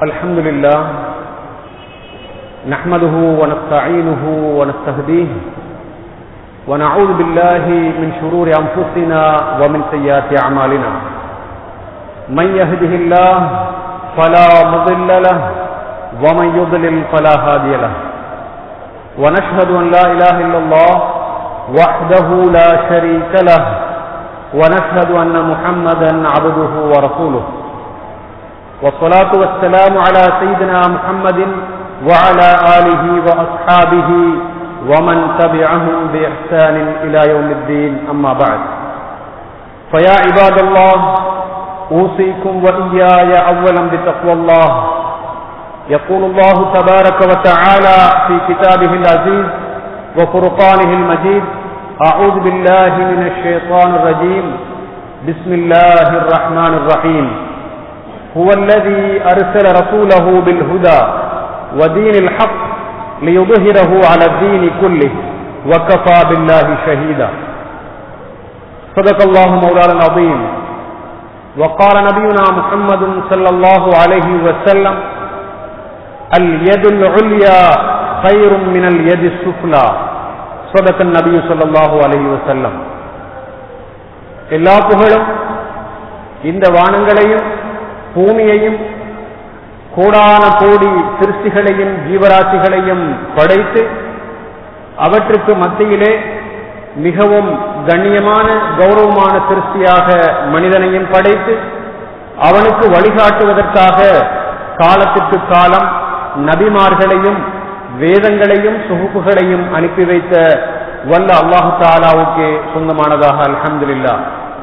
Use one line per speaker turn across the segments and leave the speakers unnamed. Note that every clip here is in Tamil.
الحمد لله نحمده ونستعينه ونستهديه ونعوذ بالله من شرور أنفسنا ومن سيئات أعمالنا من يهده الله فلا مضل له ومن يضلل فلا هادي له ونشهد أن لا إله إلا الله وحده لا شريك له ونشهد أن محمدا عبده ورسوله والصلاة والسلام على سيدنا محمد وعلى آله وأصحابه ومن تبعهم بإحسان إلى يوم الدين أما بعد فيا عباد الله أوصيكم وإياي أولا بتقوى الله يقول الله تبارك وتعالى في كتابه العزيز وفرقانه المجيد أعوذ بالله من الشيطان الرجيم بسم الله الرحمن الرحيم هو الذي أرسل رسوله بالهدى ودين الحق ليظهره على الدين كله وكفى بالله شهيدا صدق الله مولانا العظيم وقال نبينا محمد صلى الله عليه وسلم اليد العليا خير من اليد السفلى صدق النبي صلى الله عليه وسلم எல்லா புகழும் இந்த வானங்களையும் பூமியையும் கோடான கோடி சிருஷ்டிகளையும் ஜீவராசிகளையும் படைத்து அவற்றுக்கு மத்தியிலே மிகவும் கண்ணியமான கௌரவமான சிருஷ்டியாக மனிதனையும் படைத்து அவனுக்கு வழிகாட்டுவதற்காக காலத்திற்கு காலம் நபிமார்களையும் வேதங்களையும் சுகுப்புகளையும் அனுப்பி வைத்த வல்ல அல்லாஹு தாலாவுக்கே சொந்தமானதாக அல்ஹம்துல்லா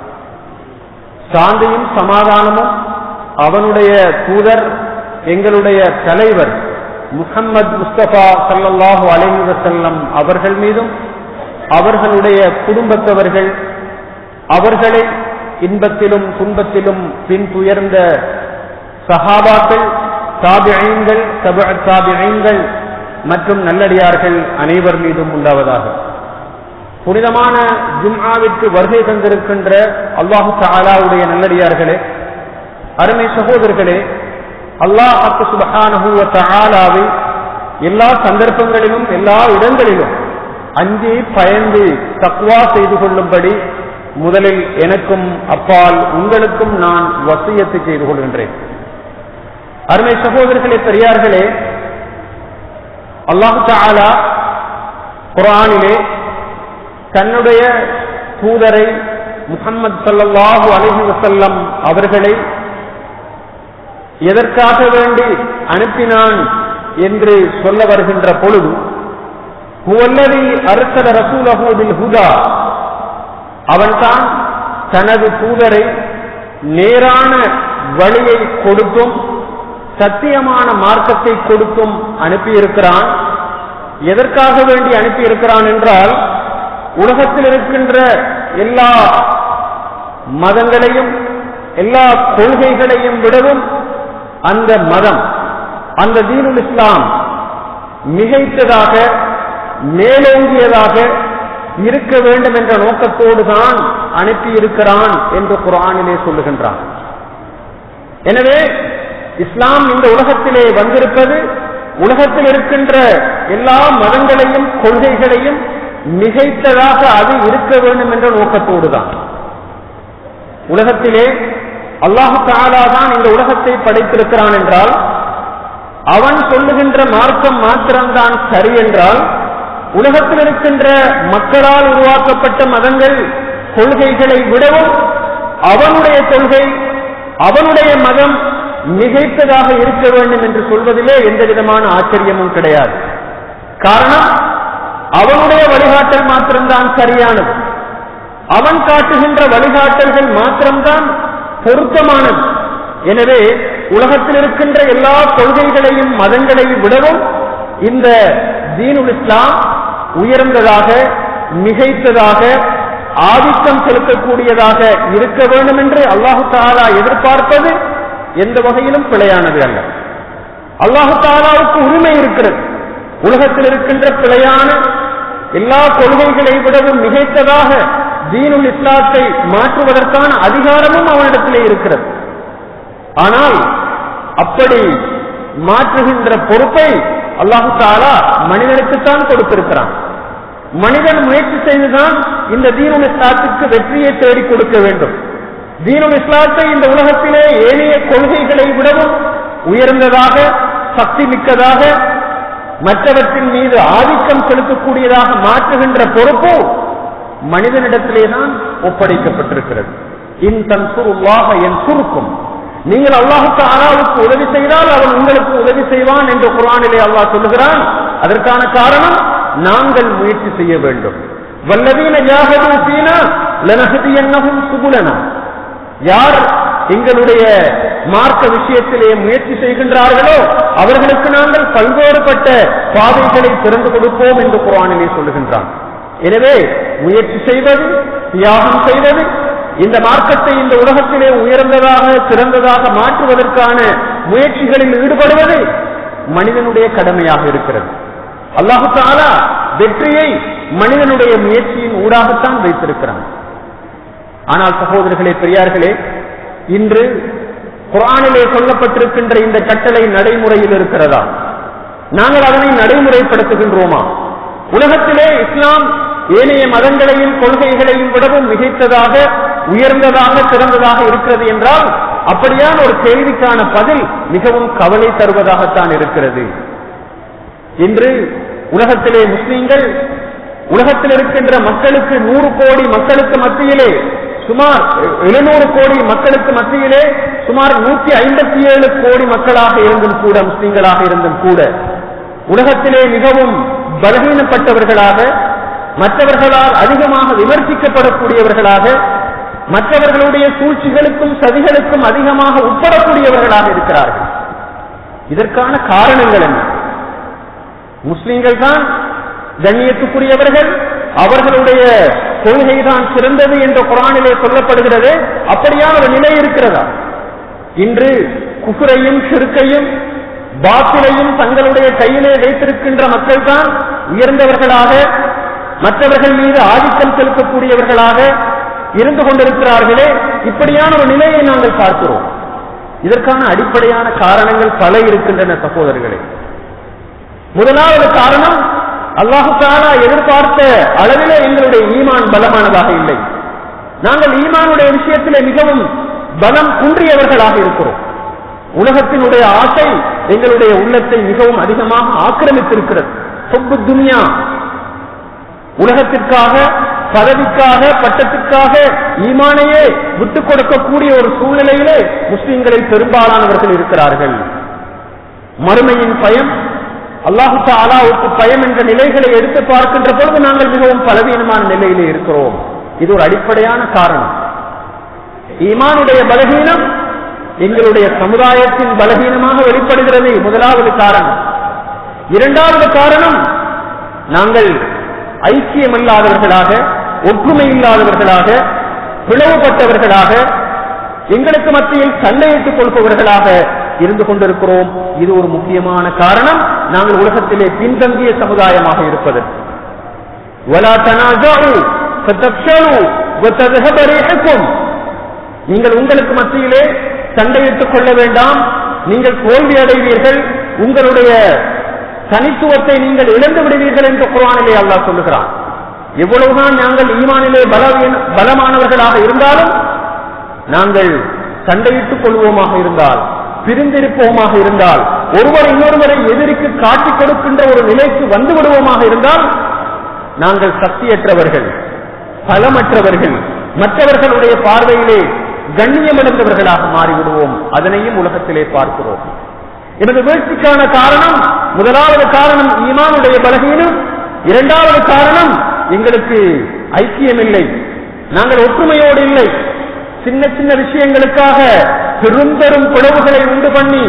சாந்தியும் சமாதானமும் அவனுடைய தூதர் எங்களுடைய தலைவர் முகம்மது முஸ்தபா சல்லாஹு அலைஹி வசல்லம் அவர்கள் மீதும் அவர்களுடைய குடும்பத்தவர்கள் அவர்களை இன்பத்திலும் துன்பத்திலும் பின்துயர்ந்த சஹாபாக்கள் தாபியங்கள் தாபியங்கள் மற்றும் நல்லடியார்கள் அனைவர் மீதும் உண்டாவதாக புனிதமான ஜும்ஆவிற்கு வருகை தந்திருக்கின்ற அல்லாஹு தாலாவுடைய நல்லடியார்களே அருமை சகோதரர்களே அல்லாஹ் சுபஹானஹுவ தாலாவை எல்லா சந்தர்ப்பங்களிலும் எல்லா இடங்களிலும் அஞ்சி பயந்து தக்குவா செய்து கொள்ளும்படி முதலில் எனக்கும் அப்பால் உங்களுக்கும் நான் வசியத்தை செய்து கொள்கின்றேன் அருமை சகோதரர்களே பெரியார்களே அல்லாஹு தாலா குரானிலே தன்னுடைய தூதரை முகம்மது சல்லாஹூ அலஹி வசல்லம் அவர்களை எதற்காக வேண்டி அனுப்பினான் என்று சொல்ல வருகின்ற பொழுது ஹுவல்லதி அரசல ரசூலஹூபில் ஹுதா அவன்தான் தனது தூதரை நேரான வழியை கொடுத்தும் சத்தியமான மார்க்கத்தை கொடுத்தும் அனுப்பியிருக்கிறான் எதற்காக வேண்டி அனுப்பியிருக்கிறான் என்றால் உலகத்தில் இருக்கின்ற எல்லா மதங்களையும் எல்லா கொள்கைகளையும் விடவும் அந்த மதம் அந்த தீனுல் இஸ்லாம் மிகைத்ததாக மேலோங்கியதாக இருக்க வேண்டும் என்ற நோக்கத்தோடு தான் அனுப்பியிருக்கிறான் என்று குரானிலே சொல்லுகின்றான் எனவே இஸ்லாம் இந்த உலகத்திலே வந்திருப்பது உலகத்தில் இருக்கின்ற எல்லா மதங்களையும் கொள்கைகளையும் மிகைத்ததாக அது இருக்க வேண்டும் என்ற நோக்கத்தோடு தான் உலகத்திலே அல்லாஹு தாலா தான் இந்த உலகத்தை படைத்திருக்கிறான் என்றால் அவன் சொல்லுகின்ற மார்க்கம் மாத்திரம்தான் சரி என்றால் உலகத்தில் இருக்கின்ற மக்களால் உருவாக்கப்பட்ட மதங்கள் கொள்கைகளை விடவும் அவனுடைய கொள்கை அவனுடைய மதம் மிகைத்ததாக இருக்க வேண்டும் என்று சொல்வதிலே எந்த விதமான ஆச்சரியமும் கிடையாது காரணம் அவனுடைய வழிகாட்டல் மாத்திரம்தான் சரியானது அவன் காட்டுகின்ற வழிகாட்டல்கள் மாத்திரம்தான் பொருத்தமானது எனவே உலகத்தில் இருக்கின்ற எல்லா கொள்கைகளையும் மதங்களையும் விடவும் இந்த தீனுல் இஸ்லாம் உயர்ந்ததாக மிகைத்ததாக ஆதிக்கம் செலுத்தக்கூடியதாக இருக்க வேண்டும் என்று அல்லாஹு தாலா எதிர்பார்ப்பது எந்த வகையிலும் பிழையானது அல்ல அல்லாஹு தாலாவுக்கு உரிமை இருக்கிறது உலகத்தில் இருக்கின்ற பிழையான எல்லா கொள்கைகளை விடவும் மிகைத்ததாக தீனுல் இஸ்லாத்தை மாற்றுவதற்கான அதிகாரமும் அவனிடத்திலே இருக்கிறது ஆனால் அப்படி மாற்றுகின்ற பொறுப்பை அல்லாஹு தாலா மனிதனுக்குத்தான் கொடுத்திருக்கிறான் மனிதன் முயற்சி செய்துதான் இந்த தீனுல் இஸ்லாத்துக்கு வெற்றியை தேடி கொடுக்க வேண்டும் தீனுல் இஸ்லாத்தை இந்த உலகத்திலே ஏனைய கொள்கைகளை விடவும் உயர்ந்ததாக சக்தி மிக்கதாக மற்றவற்றின் மீது ஆதிக்கம் செலுத்தக்கூடியதாக மாற்றுகின்ற பொறுப்பு மனிதனிடத்திலே தான் ஒப்படைக்கப்பட்டிருக்கிறது இன் தன் சுருவாக என் சுருக்கும் நீங்கள் அல்லாஹுக்கு ஆறாவுக்கு உதவி செய்தால் அவன் உங்களுக்கு உதவி செய்வான் என்று குரானிலே அல்லாஹ் சொல்லுகிறான் அதற்கான காரணம் நாங்கள் முயற்சி செய்ய வேண்டும் வல்லவீன யாகது சீனா லனகதி என்னகும் சுகுலனா யார் எங்களுடைய மார்க்க விஷயத்திலே முயற்சி செய்கின்றார்களோ அவர்களுக்கு நாங்கள் பல்வேறுபட்ட பாதைகளை திறந்து கொடுப்போம் என்று குரானிலே சொல்லுகின்றான் எனவே முயற்சி செய்வது தியாகம் செய்வது இந்த மார்க்கத்தை இந்த உலகத்திலே உயர்ந்ததாக சிறந்ததாக மாற்றுவதற்கான முயற்சிகளில் ஈடுபடுவது மனிதனுடைய கடமையாக இருக்கிறது அல்லாஹு தாலா வெற்றியை மனிதனுடைய முயற்சியின் ஊடாகத்தான் வைத்திருக்கிறான் ஆனால் சகோதரர்களே பெரியார்களே இன்று குரானிலே சொல்லப்பட்டிருக்கின்ற இந்த கட்டளை நடைமுறையில் இருக்கிறதா நாங்கள் அதனை நடைமுறைப்படுத்துகின்றோமா உலகத்திலே இஸ்லாம் ஏனைய மதங்களையும் கொள்கைகளையும் விடவும் மிகைத்ததாக உயர்ந்ததாக சிறந்ததாக இருக்கிறது என்றால் அப்படியான ஒரு கேள்விக்கான பதில் மிகவும் கவலை தருவதாகத்தான் இருக்கிறது இன்று உலகத்திலே முஸ்லீம்கள் உலகத்தில் இருக்கின்ற மக்களுக்கு நூறு கோடி மக்களுக்கு மத்தியிலே சுமார் எழுநூறு கோடி மக்களுக்கு மத்தியிலே சுமார் நூற்றி ஐம்பத்தி ஏழு கோடி மக்களாக இருந்தும் கூட முஸ்லீம்களாக இருந்தும் கூட உலகத்திலே மிகவும் பலவீனப்பட்டவர்களாக மற்றவர்களால் அதிகமாக விமர்சிக்கப்படக்கூடியவர்களாக மற்றவர்களுடைய சூழ்ச்சிகளுக்கும் சதிகளுக்கும் அதிகமாக உட்படக்கூடியவர்களாக இருக்கிறார்கள் இதற்கான காரணங்கள் என்ன முஸ்லிம்கள் தான் கண்ணியத்துக்குரியவர்கள் அவர்களுடைய கொள்கைதான் சிறந்தது என்ற குரானிலே சொல்லப்படுகிறது அப்படியான ஒரு நிலை இருக்கிறதா இன்று குஃபுரையும் சிறுக்கையும் பாத்திலையும் தங்களுடைய கையிலே வைத்திருக்கின்ற மக்கள் தான் உயர்ந்தவர்களாக மற்றவர்கள் மீது ஆதிக்கம் செலுத்தக்கூடியவர்களாக இருந்து கொண்டிருக்கிறார்களே இப்படியான ஒரு நிலையை நாங்கள் பார்க்கிறோம் இதற்கான அடிப்படையான காரணங்கள் பல இருக்கின்றன சகோதரர்களே முதலாவது காரணம் அல்லாஹு தாலா எதிர்பார்த்த அளவிலே எங்களுடைய ஈமான் பலமானதாக இல்லை நாங்கள் ஈமானுடைய விஷயத்திலே மிகவும் பலம் குன்றியவர்களாக இருக்கிறோம் உலகத்தினுடைய ஆசை எங்களுடைய உள்ளத்தை மிகவும் அதிகமாக ஆக்கிரமித்திருக்கிறது சொப்பு துனியா உலகத்திற்காக பதவிக்காக பட்டத்திற்காக ஈமானையே விட்டுக் கொடுக்கக்கூடிய ஒரு சூழ்நிலையிலே முஸ்லிம்களில் பெரும்பாலானவர்கள் இருக்கிறார்கள் மறுமையின் பயம் அல்லாஹு தாலாவுக்கு பயம் என்ற நிலைகளை எடுத்து பார்க்கின்ற பொழுது நாங்கள் மிகவும் பலவீனமான நிலையிலே இருக்கிறோம் இது ஒரு அடிப்படையான காரணம் ஈமானுடைய பலவீனம் எங்களுடைய சமுதாயத்தின் பலவீனமாக வெளிப்படுகிறது முதலாவது காரணம் இரண்டாவது காரணம் நாங்கள் ஐக்கியமில்லாதவர்களாக ஒற்றுமை இல்லாதவர்களாக பிளவுபட்டவர்களாக எங்களுக்கு மத்தியில் சண்டையிட்டுக் கொள்பவர்களாக இருந்து கொண்டிருக்கிறோம் இது ஒரு முக்கியமான காரணம் நாங்கள் உலகத்திலே பின்தங்கிய சமுதாயமாக இருப்பதற்கு وَلَا تَنَازَعُوا فَتَفْشَلُوا وَتَذْهَبَ رِيحُكُمْ நீங்கள் உங்களுக்கு மத்தியிலே சண்டையிட்டுக் கொள்ள வேண்டாம் நீங்கள் தோல்வி அடைவீர்கள் உங்களுடைய தனித்துவத்தை நீங்கள் இழந்து விடுவீர்கள் என்று குரானிலே அல்லாஹ் சொல்லுகிறான் எவ்வளவுதான் நாங்கள் ஈமானிலே பலவீன பலமானவர்களாக இருந்தாலும் நாங்கள் சண்டையிட்டுக் கொள்வோமாக இருந்தால் பிரிந்திருப்போமாக இருந்தால் ஒருவர் இன்னொருவரை எதிரிக்கு காட்டிக் கொடுக்கின்ற ஒரு நிலைக்கு வந்து விடுவோமாக இருந்தால் நாங்கள் சக்தியற்றவர்கள் பலமற்றவர்கள் மற்றவர்களுடைய பார்வையிலே கண்ணியமிழந்தவர்களாக மாறிவிடுவோம் அதனையும் உலகத்திலே பார்க்கிறோம் எனது வீழ்ச்சிக்கான காரணம் முதலாவது காரணம் ஈமானுடைய பலகீனம் இரண்டாவது காரணம் எங்களுக்கு ஐக்கியம் இல்லை நாங்கள் ஒற்றுமையோடு இல்லை சின்ன சின்ன விஷயங்களுக்காக பெரும்பெரும் பிளவுகளை உண்டு பண்ணி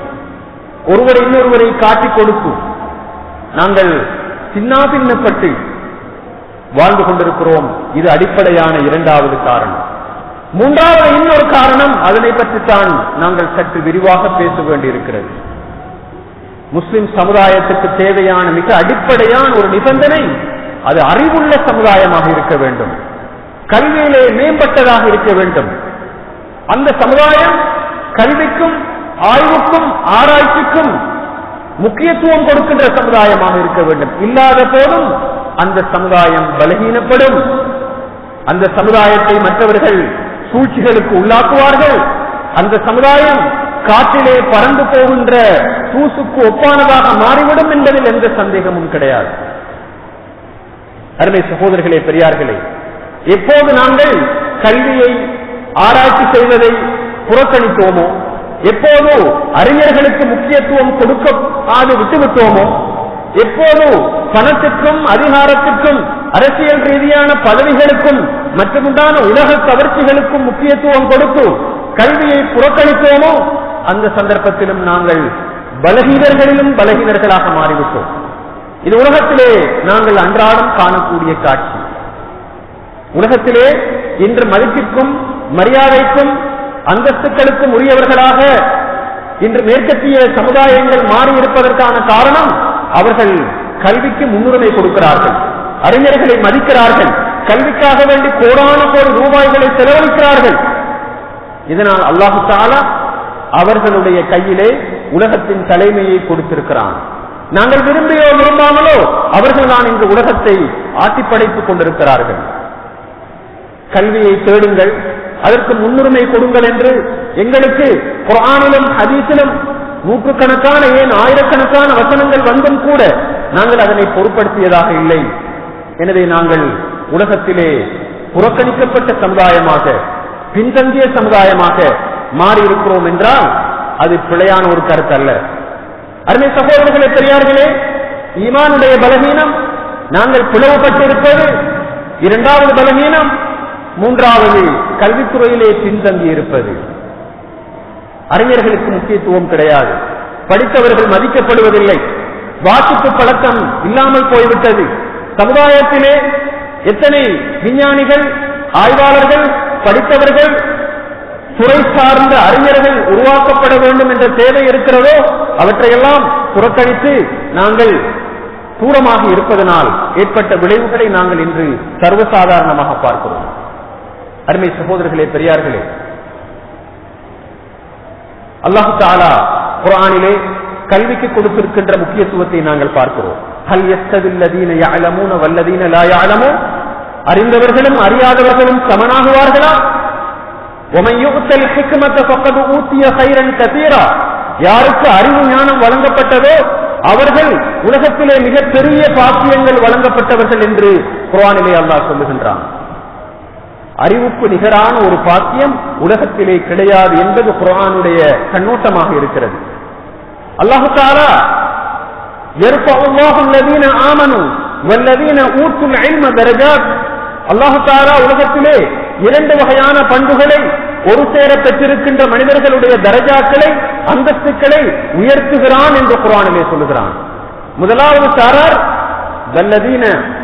ஒருவர் இன்னொருவரை காட்டிக் கொடுக்கும் நாங்கள் சின்னாபின்னப்பட்டு வாழ்ந்து கொண்டிருக்கிறோம் இது அடிப்படையான இரண்டாவது காரணம் மூன்றாவது இன்னொரு காரணம் அதனை பற்றித்தான் நாங்கள் சற்று விரிவாக பேச வேண்டியிருக்கிறது முஸ்லிம் சமுதாயத்துக்கு தேவையான மிக அடிப்படையான ஒரு நிபந்தனை அது அறிவுள்ள சமுதாயமாக இருக்க வேண்டும் கல்வியிலே மேம்பட்டதாக இருக்க வேண்டும் அந்த சமுதாயம் கல்விக்கும் ஆய்வுக்கும் ஆராய்ச்சிக்கும் முக்கியத்துவம் கொடுக்கின்ற சமுதாயமாக இருக்க வேண்டும் இல்லாத போதும் அந்த சமுதாயம் பலகீனப்படும் அந்த சமுதாயத்தை மற்றவர்கள் சூழ்ச்சிகளுக்கு உள்ளாக்குவார்கள் அந்த சமுதாயம் காற்றிலே பறந்து போகின்ற தூசுக்கு ஒப்பானதாக மாறிவிடும் என்பதில் எந்த சந்தேகமும் கிடையாது அருமை சகோதரர்களே பெரியார்களே எப்போது நாங்கள் கல்வியை ஆராய்ச்சி செய்வதை புறக்கணித்தோமோ எப்போது அறிஞர்களுக்கு முக்கியத்துவம் கொடுக்காது விட்டுவிட்டோமோ எப்போது பணத்திற்கும் அதிகாரத்திற்கும் அரசியல் ரீதியான பதவிகளுக்கும் மற்றுமுண்டான உலக கவர்ச்சிகளுக்கும் முக்கியத்துவம் கொடுத்து கல்வியை புறக்கணித்தோமோ அந்த சந்தர்ப்பத்திலும் நாங்கள் பலகீனர்களிலும் பலகீனர்களாக மாறிவிட்டோம் இது உலகத்திலே நாங்கள் அன்றாடம் காணக்கூடிய காட்சி உலகத்திலே இன்று மதிப்பிற்கும் மரியாதைக்கும் அந்தஸ்துக்களுக்கும் உரியவர்களாக இன்று மேற்கத்திய சமுதாயங்கள் மாறி இருப்பதற்கான காரணம் அவர்கள் கல்விக்கு முன்னுரிமை கொடுக்கிறார்கள் அறிஞர்களை மதிக்கிறார்கள் கல்விக்காக வேண்டி கோடான கோடி ரூபாய்களை செலவழிக்கிறார்கள் இதனால் அல்லாஹு தாலா அவர்களுடைய கையிலே உலகத்தின் தலைமையை கொடுத்திருக்கிறான் நாங்கள் விரும்பியோ விரும்பாமலோ அவர்கள் தான் இந்த உலகத்தை ஆட்டிப்படைத்துக் கொண்டிருக்கிறார்கள் கல்வியை தேடுங்கள் அதற்கு முன்னுரிமை கொடுங்கள் என்று எங்களுக்கு குரானிலும் ஹதீஸிலும் நூற்றுக்கணக்கான ஏன் ஆயிரக்கணக்கான வசனங்கள் வந்தும் கூட நாங்கள் அதனை பொருட்படுத்தியதாக இல்லை எனவே நாங்கள் உலகத்திலே புறக்கணிக்கப்பட்ட சமுதாயமாக பின்தங்கிய சமுதாயமாக மாறி இருக்கிறோம் என்றால் அது பிழையான ஒரு கருத்து அல்ல அருமை சகோதரர்களே பெரியார்களே ஈமானுடைய பலகீனம் நாங்கள் பிளவுபட்டிருப்பது இரண்டாவது பலகீனம் மூன்றாவது கல்வித்துறையிலே பின்தங்கி இருப்பது அறிஞர்களுக்கு முக்கியத்துவம் கிடையாது படித்தவர்கள் மதிக்கப்படுவதில்லை வாசிப்பு பழக்கம் இல்லாமல் போய்விட்டது சமுதாயத்திலே எத்தனை விஞ்ஞானிகள் ஆய்வாளர்கள் படித்தவர்கள் துறை சார்ந்த அறிஞர்கள் உருவாக்கப்பட வேண்டும் என்ற தேவை இருக்கிறதோ அவற்றையெல்லாம் புறக்கணித்து நாங்கள் தூரமாக இருப்பதனால் ஏற்பட்ட விளைவுகளை நாங்கள் இன்று சர்வசாதாரணமாக பார்க்கிறோம் அருமை சகோதரர்களே பெரியார்களே அல்லாஹு தாலா குரானிலே கல்விக்கு கொடுத்திருக்கின்ற முக்கியத்துவத்தை நாங்கள் பார்க்கிறோம் ஹல் எஸ்தவில்லதீன யாழமூன வல்லதீன லா யாழமோ அறிந்தவர்களும் அறியாதவர்களும் சமனாகுவார்களா உமையுத்தல் ஹிக்மத்த பக்கது ஊத்திய சைரன் கதீரா யாருக்கு அறிவு ஞானம் வழங்கப்பட்டதோ அவர்கள் உலகத்திலே மிக பெரிய பாக்கியங்கள் வழங்கப்பட்டவர்கள் என்று குரானிலே அல்லாஹ் சொல்லுகின்றான் அறிவுக்கு நிகரான ஒரு பாக்கியம் உலகத்திலே கிடையாது என்பது குரானுடைய கண்ணோட்டமாக இருக்கிறது அல்லாஹு தாலா ஆமனு வல்லதீன ஊற்றும் ஐல்ம தரஜாத் அல்லாஹு தாலா உலகத்திலே இரண்டு வகையான பண்புகளை ஒரு சேர பெற்றிருக்கின்ற மனிதர்களுடைய தரஜாக்களை அந்தஸ்துக்களை உயர்த்துகிறான் என்று குரானிலே சொல்லுகிறான் முதலாவது சாரார் வல்லதீன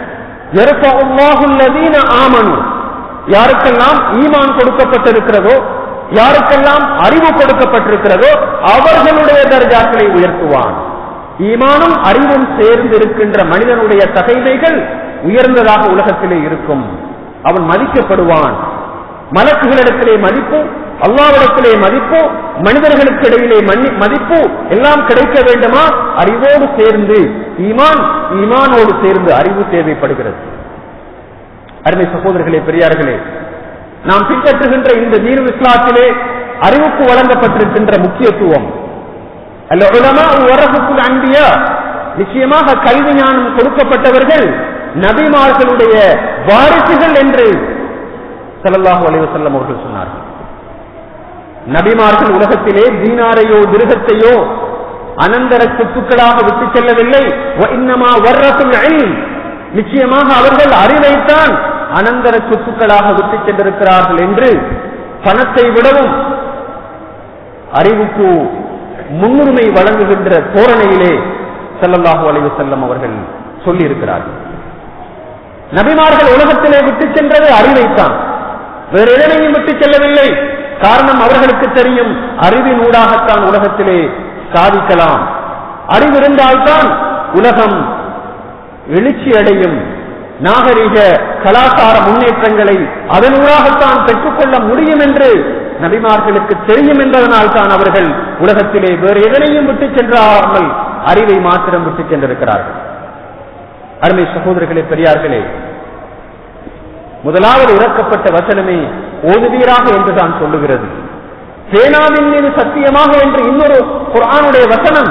ஆமனு யாருக்கெல்லாம் ஈமான் கொடுக்கப்பட்டிருக்கிறதோ யாருக்கெல்லாம் அறிவு கொடுக்கப்பட்டிருக்கிறதோ அவர்களுடைய தர்ஜாக்களை உயர்த்துவான் ஈமானும் அறிவும் சேர்ந்து இருக்கின்ற மனிதனுடைய தகைமைகள் உயர்ந்ததாக உலகத்திலே இருக்கும் அவன் மதிக்கப்படுவான் மலக்குகளிடத்திலே மதிப்பு அல்லாவிடத்திலே மதிப்பு மனிதர்களுக்கு இடையிலே மதிப்பு எல்லாம் கிடைக்க வேண்டுமா அறிவோடு சேர்ந்து ஈமான் ஈமானோடு சேர்ந்து அறிவு தேவைப்படுகிறது அருமை சகோதரர்களே பெரியார்களே நாம் பின்பற்றுகின்ற இந்த தீனு இஸ்லாத்திலே அறிவுக்கு வழங்கப்பட்டிருக்கின்ற முக்கியத்துவம் அல்ல உலமா உரகுக்குள் அன்பியா நிச்சயமாக கல்வி ஞானம் கொடுக்கப்பட்டவர்கள் நபிமார்களுடைய வாரிசுகள் என்று சல்லல்லாஹு அலைஹி வஸல்லம் அவர்கள் சொன்னார்கள் நபிமார்கள் உலகத்திலே தீனாரையோ திருகத்தையோ அனந்தர சொத்துக்களாக விட்டு செல்லவில்லை இன்னமா வர்றத்துல் இல்ம் நிச்சயமாக அவர்கள் அறிவைத்தான் அனந்தர சொத்துக்களாக விட்டு சென்றிருக்கிறார்கள் என்று பணத்தை விடவும் அறிவுக்கு முன்னுரிமை வழங்குகின்ற தோரணையிலே செல்லல்லாஹு அலைவு செல்லம் அவர்கள் சொல்லியிருக்கிறார்கள் நபிமார்கள் உலகத்திலே விட்டு சென்றது அறிவைத்தான் வேறு எதனையும் விட்டு செல்லவில்லை காரணம் அவர்களுக்கு தெரியும் அறிவின் ஊடாகத்தான் உலகத்திலே சாதிக்கலாம் அறிவிருந்தால்தான் உலகம் எழுச்சி அடையும் நாகரிக கலாச்சார முன்னேற்றங்களை அதனூடாகத்தான் பெற்றுக்கொள்ள முடியும் என்று நபிமார்களுக்கு தெரியும் என்பதனால் தான் அவர்கள் உலகத்திலே வேறு எதனையும் விட்டு சென்றாமல் அறிவை மாத்திரம் விட்டு சென்றிருக்கிறார்கள் அருமை சகோதரர்களே பெரியார்களே முதலாவது இறக்கப்பட்ட வசனமே ஓதுவீராக என்றுதான் சொல்லுகிறது சேனாவின் மீது சத்தியமாக என்று இன்னொரு குரானுடைய வசனம்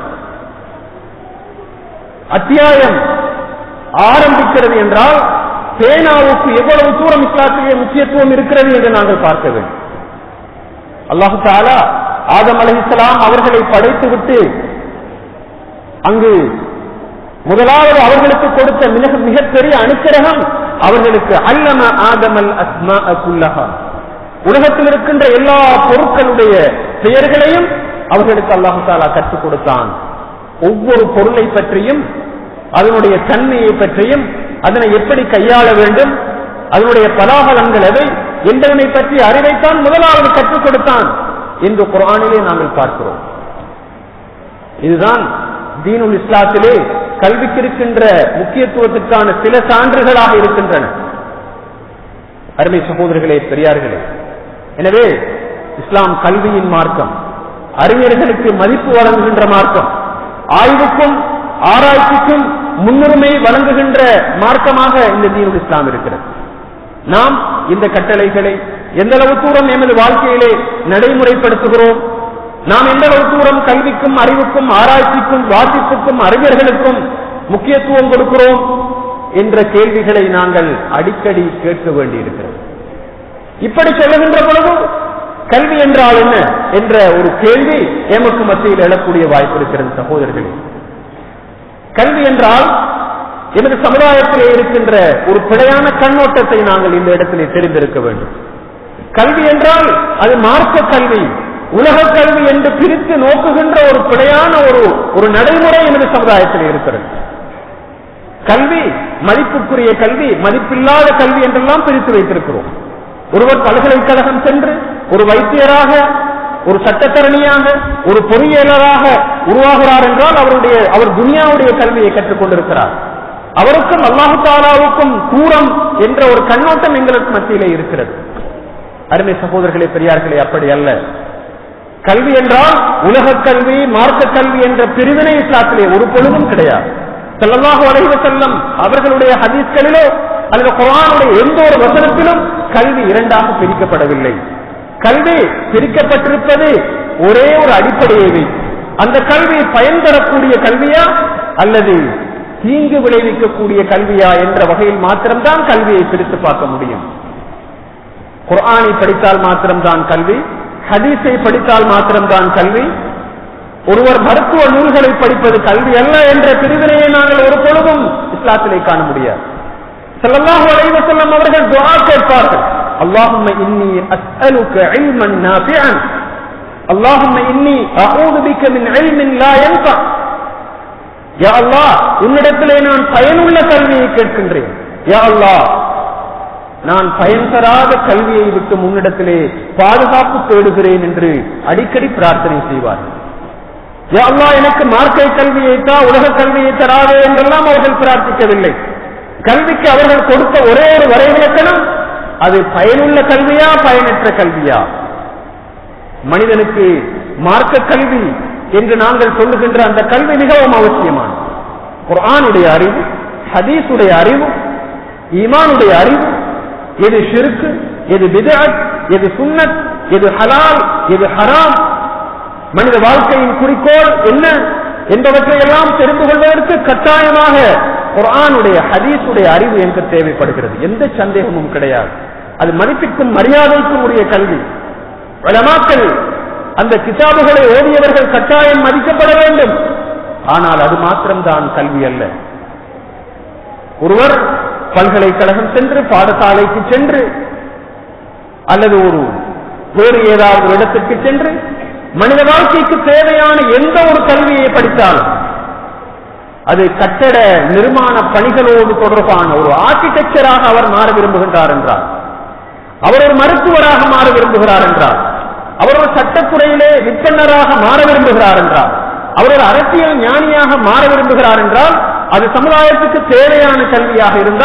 அத்தியாயம் ஆரம்பிக்கிறது என்றால் பேனாவுக்கு எவ்வளவு தூரம் இஸ்லாத்திலே முக்கியத்துவம் இருக்கிறது என்று நாங்கள் பார்க்க வேண்டும் அல்லாஹு தாலா ஆதம் அலிஸ்லாம் அவர்களை படைத்துவிட்டு அங்கு முதலாவது அவர்களுக்கு கொடுத்த மிக மிகப்பெரிய அனுக்கிரகம் அவர்களுக்கு அல்லம ஆதமல் அஸ்மா குல்லஹா உலகத்தில் இருக்கின்ற எல்லா பொருட்களுடைய பெயர்களையும் அவர்களுக்கு அல்லாஹு தாலா கற்றுக் கொடுத்தான் ஒவ்வொரு பொருளை பற்றியும் அதனுடைய தன்மையை பற்றியும் அதனை எப்படி கையாள வேண்டும் அதனுடைய பலாபலங்கள் எவை என்பதனை பற்றி அறிவைத்தான் முதலாவது கற்றுக் கொடுத்தான் என்று குரானிலே நாங்கள் பார்க்கிறோம் இதுதான் தீனுல் இஸ்லாத்திலே கல்விக்கு இருக்கின்ற முக்கியத்துவத்திற்கான சில சான்றுகளாக இருக்கின்றன அருமை சகோதரர்களே பெரியார்களே எனவே இஸ்லாம் கல்வியின் மார்க்கம் அறிஞர்களுக்கு மதிப்பு வழங்குகின்ற மார்க்கம் ஆய்வுக்கும் ஆராய்ச்சிக்கும் முன்னுரிமை வழங்குகின்ற மார்க்கமாக இந்த தீனுல் இஸ்லாம் இருக்கிறது நாம் இந்த கட்டளைகளை எந்த அளவு தூரம் எமது வாழ்க்கையிலே நடைமுறைப்படுத்துகிறோம் நாம் எந்த அளவு தூரம் கல்விக்கும் அறிவுக்கும் ஆராய்ச்சிக்கும் வாசிப்புக்கும் அறிஞர்களுக்கும் முக்கியத்துவம் கொடுக்கிறோம் என்ற கேள்விகளை நாங்கள் அடிக்கடி கேட்க வேண்டியிருக்கிறது இப்படி சொல்லுகின்ற பொழுது கல்வி என்றால் என்ன என்ற ஒரு கேள்வி எமக்கு மத்தியில் எழக்கூடிய வாய்ப்பு இருக்கிறது சகோதரர்களே கல்வி என்றால் எமது சமுதாயத்திலே இருக்கின்ற ஒரு பிழையான கண்ணோட்டத்தை நாங்கள் இந்த இடத்திலே தெரிந்திருக்க வேண்டும் கல்வி என்றால் அது மார்க்க கல்வி உலக கல்வி என்று பிரித்து நோக்குகின்ற ஒரு பிழையான ஒரு ஒரு நடைமுறை எமது சமுதாயத்தில் இருக்கிறது கல்வி மதிப்புக்குரிய கல்வி மதிப்பில்லாத கல்வி என்றெல்லாம் பிரித்து வைத்திருக்கிறோம் ஒருவர் பல்கலைக்கழகம் சென்று ஒரு வைத்தியராக ஒரு சட்டத்தரணியாக ஒரு பொறியியலராக உருவாகிறார் என்றால் அவருடைய அவர் துனியாவுடைய கல்வியை கற்றுக் கொண்டிருக்கிறார் அவருக்கும் அல்லாஹு தாலாவுக்கும் தூரம் என்ற ஒரு கண்ணோட்டம் எங்களுக்கு மத்தியிலே இருக்கிறது அருமை சகோதரர்களே பெரியார்களே அப்படி அல்ல கல்வி என்றால் உலக கல்வி மார்க்க கல்வி என்ற பிரிவினை இஸ்லாத்திலே ஒரு பொழுதும் கிடையாது செல்லமாக வளைவ செல்லம் அவர்களுடைய ஹதீஸ்களிலோ அல்லது குரானுடைய எந்த ஒரு வசனத்திலும் கல்வி இரண்டாக பிரிக்கப்படவில்லை கல்வி பிரிக்கப்பட்டிருப்பது ஒரே ஒரு அடிப்படையை வைத்து அந்த கல்வி பயன் தரக்கூடிய கல்வியா அல்லது தீங்கு விளைவிக்கக்கூடிய கல்வியா என்ற வகையில் மாத்திரம்தான் கல்வியை பிரித்து பார்க்க முடியும் குர்ஆனை படித்தால் மாத்திரம்தான் கல்வி ஹதீஸை படித்தால் மாத்திரம்தான் கல்வி ஒருவர் மருத்துவ நூல்களை படிப்பது கல்வி அல்ல என்ற பிரிவினையை நாங்கள் ஒரு பொழுதும் இஸ்லாத்திலே காண முடியாது ஸல்லல்லாஹு அலைஹி வஸல்லம் அவர்கள் துஆ கேட்பார்கள் அல்லாஹும்ம இன்னி அஸ்அலுக இல்மன் நாஃபிஅன் அல்லாஹும்ம இன்னி அஊது பிக மின் இல்மின் லா யன்ஃபா யா அல்லாஹ் உன்னிடத்திலே நான் பயனுள்ள கல்வியை கேட்கின்றேன் யா அல்லாஹ் நான் பயன் தராத கல்வியை விட்டு முன்னிடத்திலே பாதுகாப்பு தேடுகிறேன் என்று அடிக்கடி பிரார்த்தனை செய்வார்கள் யா அல்லாஹ் எனக்கு மார்க்கை கல்வியை தா உலக கல்வியை தராதே என்றெல்லாம் அவர்கள் பிரார்த்திக்கவில்லை கல்விக்கு அவர்கள் கொடுத்த ஒரே ஒரு வரைவிலக்கணம் அது பயனுள்ள கல்வியா பயனற்ற கல்வியா மனிதனுக்கு மார்க்க கல்வி என்று நாங்கள் சொல்லுகின்ற அந்த கல்வி மிகவும் அவசியமானது குர்ஆனுடைய அறிவு ஹதீஸுடைய அறிவு ஈமானுடைய அறிவு எது ஷிருக்கு எது பிதஅத் எது சுன்னத் எது ஹலால் எது ஹராம் மனித வாழ்க்கையின் குறிக்கோள் என்ன என்பவற்றை எல்லாம் தெரிந்து கொள்வதற்கு கட்டாயமாக குர்ஆனுடைய ஹதீஸுடைய அறிவு என்று தேவைப்படுகிறது எந்த சந்தேகமும் கிடையாது அது மதிப்பிற்கும் மரியாதைக்கும் உரிய கல்வி வளமாக்கள் அந்த கிதாபுகளை ஓதியவர்கள் கட்டாயம் மதிக்கப்பட வேண்டும் ஆனால் அது மாத்திரம்தான் கல்வி அல்ல ஒருவர் பல்கலைக்கழகம் சென்று பாடசாலைக்கு சென்று அல்லது ஒரு வேறு ஏதாவது ஒரு இடத்திற்கு சென்று மனித வாழ்க்கைக்கு தேவையான எந்த ஒரு கல்வியை படித்தாலும் அது கட்டட நிர்மாண பணிகளோடு தொடர்பான ஒரு ஆர்கிடெக்சராக அவர் மாற விரும்புகின்றார் என்றார் அவர் ஒரு மருத்துவராக மாற விரும்புகிறார் என்றார் அவர் ஒரு சட்டத்துறையிலே விற்பனராக மாற விரும்புகிறார் என்றார் அவர் ஒரு அரசியல் ஞானியாக மாற விரும்புகிறார் என்றால் அது சமுதாயத்துக்கு தேவையான கல்வியாக இருந்தால்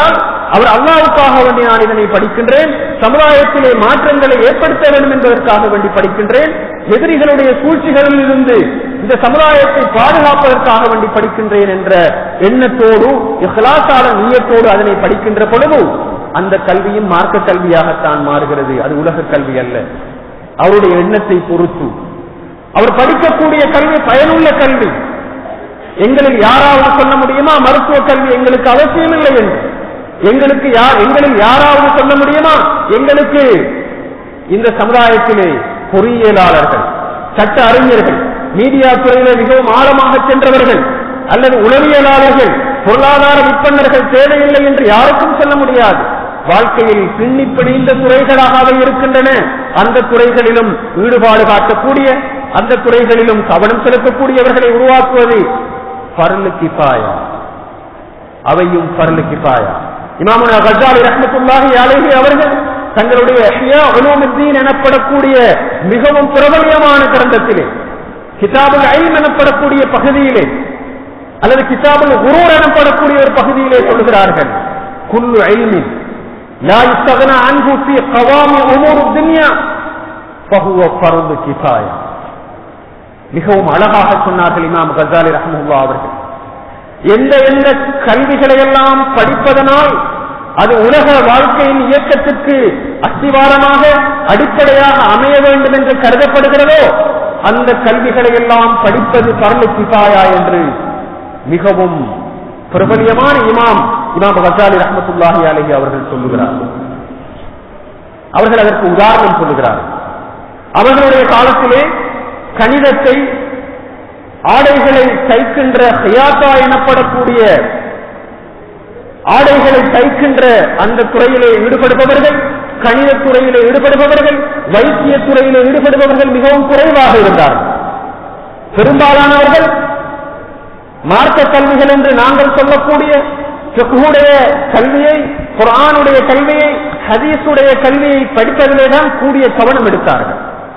அவர் அல்லாவுக்காக வேண்டி நான் இதனை படிக்கின்றேன் சமுதாயத்திலே மாற்றங்களை ஏற்படுத்த வேண்டும் என்பதற்காக வேண்டி படிக்கின்றேன் எதிரிகளுடைய சூழ்ச்சிகளில் இருந்து இந்த சமுதாயத்தை பாதுகாப்பதற்காக வேண்டி படிக்கின்றேன் என்ற எண்ணத்தோடு இஹ்லாசால நீயத்தோடு அதனை படிக்கின்ற பொழுது அந்த கல்வியும் மார்க்க கல்வியாகத்தான் மாறுகிறது அது உலக கல்வி அல்ல அவருடைய எண்ணத்தை பொறுத்து அவர் படிக்கக்கூடிய கல்வி பயனுள்ள கல்வி எங்களில் யாராவது சொல்ல முடியுமா மருத்துவ கல்வி எங்களுக்கு அவசியம் இல்லை என்று எங்களுக்கு யார் எங்களில் யாராவது சொல்ல முடியுமா எங்களுக்கு இந்த சமுதாயத்திலே பொறியியலாளர்கள் சட்ட அறிஞர்கள் மீடியா துறையில மிகவும் ஆழமாக சென்றவர்கள் அல்லது உளவியலாளர்கள் பொருளாதார விற்பனர்கள் தேவையில்லை என்று யாருக்கும் சொல்ல முடியாது வாழ்க்கையில் பின்னி பிணிந்த துறைகளாக அவை இருக்கின்றன அந்த துறைகளிலும் ஈடுபாடு காட்டக்கூடிய அந்த துறைகளிலும் கவனம் செலுத்தக்கூடியவர்களை உருவாக்குவது பரலு கிஃபாயா அவையும் பரலு கிஃபாயா இமாமுனா கஜாலி ரஹ்மத்துல்லாஹி அலைஹி அவர்கள் தங்களுடைய இஹ்யா உலூமுத்தீன் எனப்படக்கூடிய மிகவும் பிரபல்யமான கிரந்தத்திலே கிதாபுல் ஐம் எனப்படக்கூடிய பகுதியிலே அல்லது கிதாபுல் குரூர் எனப்படக்கூடிய ஒரு பகுதியிலே சொல்கிறார்கள் குல்லு ஐமின் لا يستغنى عنه في قوام امور الدنيا فهو فرض كفايه மிகவும் அழகாக சொன்னார்கள் இமாம் கசாலி ரஹமுல்லா அவர்கள் எந்த எந்த கல்விகளை எல்லாம் படிப்பதனால் அது உலக வாழ்க்கையின் இயக்கத்திற்கு அஸ்திவாரமாக அடிப்படையாக அமைய வேண்டும் என்று கருதப்படுகிறதோ அந்த கல்விகளை எல்லாம் படிப்பது பரலு கிபாயா என்று மிகவும் பிரபலியமான இமாம் இமாம் கசாலி ரஹமத்துல்லாஹி அலஹி அவர்கள் சொல்லுகிறார் அவர்கள் அதற்கு உதாரணம் சொல்லுகிறார் அவர்களுடைய காலத்திலே கணிதத்தை ஆடைகளை தைக்கின்ற ஹியாத்தா எனப்படக்கூடிய ஆடைகளை தைக்கின்ற அந்த துறையிலே ஈடுபடுபவர்கள் கணித துறையிலே ஈடுபடுபவர்கள் வைத்திய துறையிலே ஈடுபடுபவர்கள் மிகவும் குறைவாக இருந்தார்கள் பெரும்பாலானவர்கள் மார்க்க கல்விகள் என்று நாங்கள் சொல்லக்கூடிய செக்குடைய கல்வியை குரானுடைய கல்வியை ஹதீஸுடைய கல்வியை படிப்பதிலே தான் கூடிய கவனம் எடுத்தார்கள்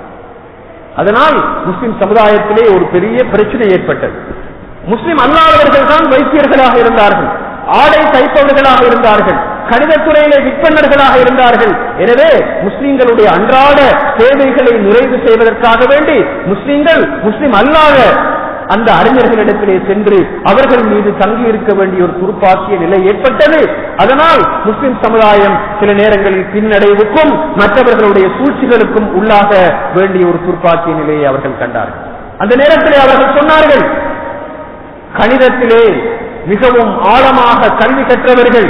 அதனால் முஸ்லிம் சமுதாயத்திலே ஒரு பெரிய பிரச்சனை ஏற்பட்டது முஸ்லிம் அல்லாதவர்கள் தான் வைத்தியர்களாக இருந்தார்கள் ஆடை தைப்பவர்களாக இருந்தார்கள் கணிதத்துறையிலே விற்பனர்களாக இருந்தார்கள் எனவே முஸ்லிம்களுடைய அன்றாட தேவைகளை நிறைவு செய்வதற்காக வேண்டி முஸ்லிம்கள் முஸ்லிம் அல்லாத அந்த அறிஞர்களிடத்திலே சென்று அவர்கள் மீது தங்கி இருக்க வேண்டிய ஒரு துருப்பாக்கிய நிலை ஏற்பட்டது அதனால் முஸ்லிம் சமுதாயம் சில நேரங்களில் பின்னடைவுக்கும் மற்றவர்களுடைய சூழ்ச்சிகளுக்கும் உள்ளாக வேண்டிய ஒரு துருப்பாக்கிய நிலையை அவர்கள் கண்டார்கள் அந்த நேரத்திலே அவர்கள் சொன்னார்கள் கணிதத்திலே மிகவும் ஆழமாக கல்வி கற்றவர்கள்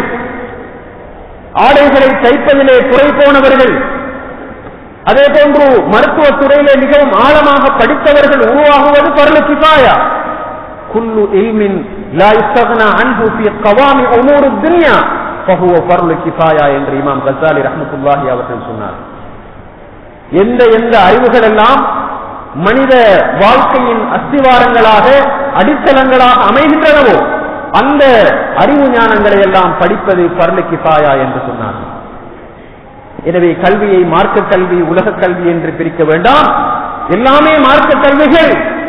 ஆடைகளை தைப்பதிலே குறை போனவர்கள் அதே போன்று மருத்துவ துறையிலே மிகவும் ஆழமாக படித்தவர்கள் உருவாகுவது பரல கிபாயா குல்லு இல்மின் லா இஸ்தகனா அன்பு ஃபி கவாமி உமூரு துன்யா ஃபஹுவ பரல கிபாயா என்று இமாம் கசாலி ரஹ்மத்துல்லாஹி அவர்கள் சொன்னார் எந்த எந்த அறிவுகள் எல்லாம் மனித வாழ்க்கையின் அஸ்திவாரங்களாக அடித்தளங்களாக அமைகின்றனவோ அந்த அறிவு ஞானங்களை எல்லாம் படிப்பது பரல கிபாயா என்று சொன்னார்கள் எனவே கல்வியை மார்க்க கல்வி உலக கல்வி என்று பிரிக்க வேண்டாம் எல்லாமே மார்க்க கல்விகள்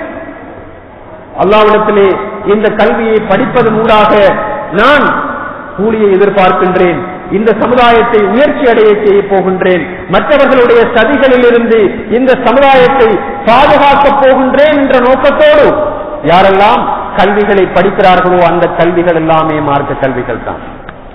அல்லாவிடத்திலே இந்த கல்வியை படிப்பதன் ஊடாக நான் கூலியை எதிர்பார்க்கின்றேன் இந்த சமுதாயத்தை உயர்ச்சி அடைய செய்ய போகின்றேன் மற்றவர்களுடைய சதிகளில் இருந்து இந்த சமுதாயத்தை பாதுகாக்கப் போகின்றேன் என்ற நோக்கத்தோடு யாரெல்லாம் கல்விகளை படிக்கிறார்களோ அந்த கல்விகள் எல்லாமே மார்க்க கல்விகள் தான்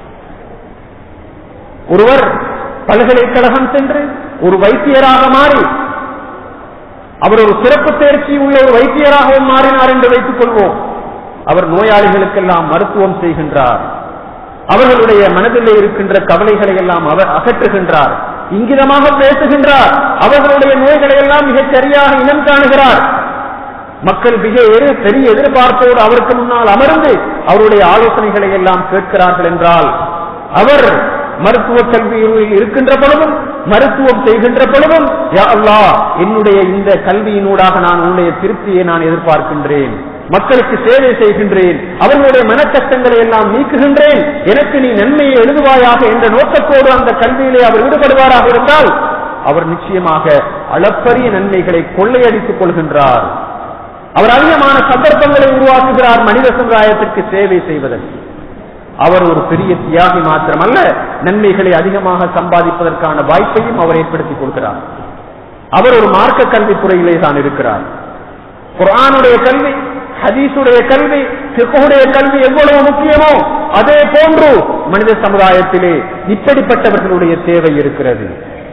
ஒருவர் பல்கலைக்கழகம் சென்று ஒரு வைத்தியராக மாறி அவர் ஒரு சிறப்பு தேர்ச்சி உள்ள ஒரு வைத்தியராகவும் மாறினார் என்று வைத்துக் கொள்வோம் அவர் நோயாளிகளுக்கெல்லாம் மருத்துவம் செய்கின்றார் அவர்களுடைய மனதிலே இருக்கின்ற கவலைகளை எல்லாம் அவர் அகற்றுகின்றார் இங்கிதமாக பேசுகின்றார் அவர்களுடைய நோய்களை எல்லாம் மிகச் சரியாக இனம் காணுகிறார் மக்கள் மிக எரு- பெரிய எதிர்பார்ப்போடு அவருக்கு முன்னால் அமர்ந்து அவருடைய ஆலோசனைகளை எல்லாம் கேட்கிறார்கள் என்றால் அவர் மருத்துவ கல்வியில் இருக்கின்ற பொழுதும் மருத்துவம் செய்கின்ற பொழுதும் யா அல்லாஹ் என்னுடைய இந்த கல்வியினூடாக நான் உன்னுடைய திருப்தியை நான் எதிர்பார்க்கின்றேன் மக்களுக்கு சேவை செய்கின்றேன் அவர்களுடைய மனக்கஷ்டங்களை எல்லாம் நீக்குகின்றேன் எனக்கு நீ நன்மையை எழுதுவாயாக என்ற நோக்கத்தோடு அந்த கல்வியிலே அவர் ஈடுபடுவாராக இருந்தால் அவர் நிச்சயமாக அளப்பரிய நன்மைகளை கொள்ளையடித்துக் கொள்கின்றார் அவர் அதிகமான சந்தர்ப்பங்களை உருவாக்குகிறார் மனித சமுதாயத்திற்கு சேவை செய்வதற்கு அவர் ஒரு பெரிய தியாகி மாத்திரமல்ல நன்மைகளை அதிகமாக சம்பாதிப்பதற்கான வாய்ப்பையும் அவர் ஏற்படுத்திக் கொடுக்கிறார் அவர் ஒரு மார்க்க கல்வித்துறையிலே தான் இருக்கிறார் குர்ஆனுடைய கல்வி ஹதீஸுடைய கல்வி சிக்குடைய கல்வி எவ்வளவு முக்கியமோ அதே போன்று மனித சமுதாயத்திலே இப்படிப்பட்டவர்களுடைய தேவை இருக்கிறது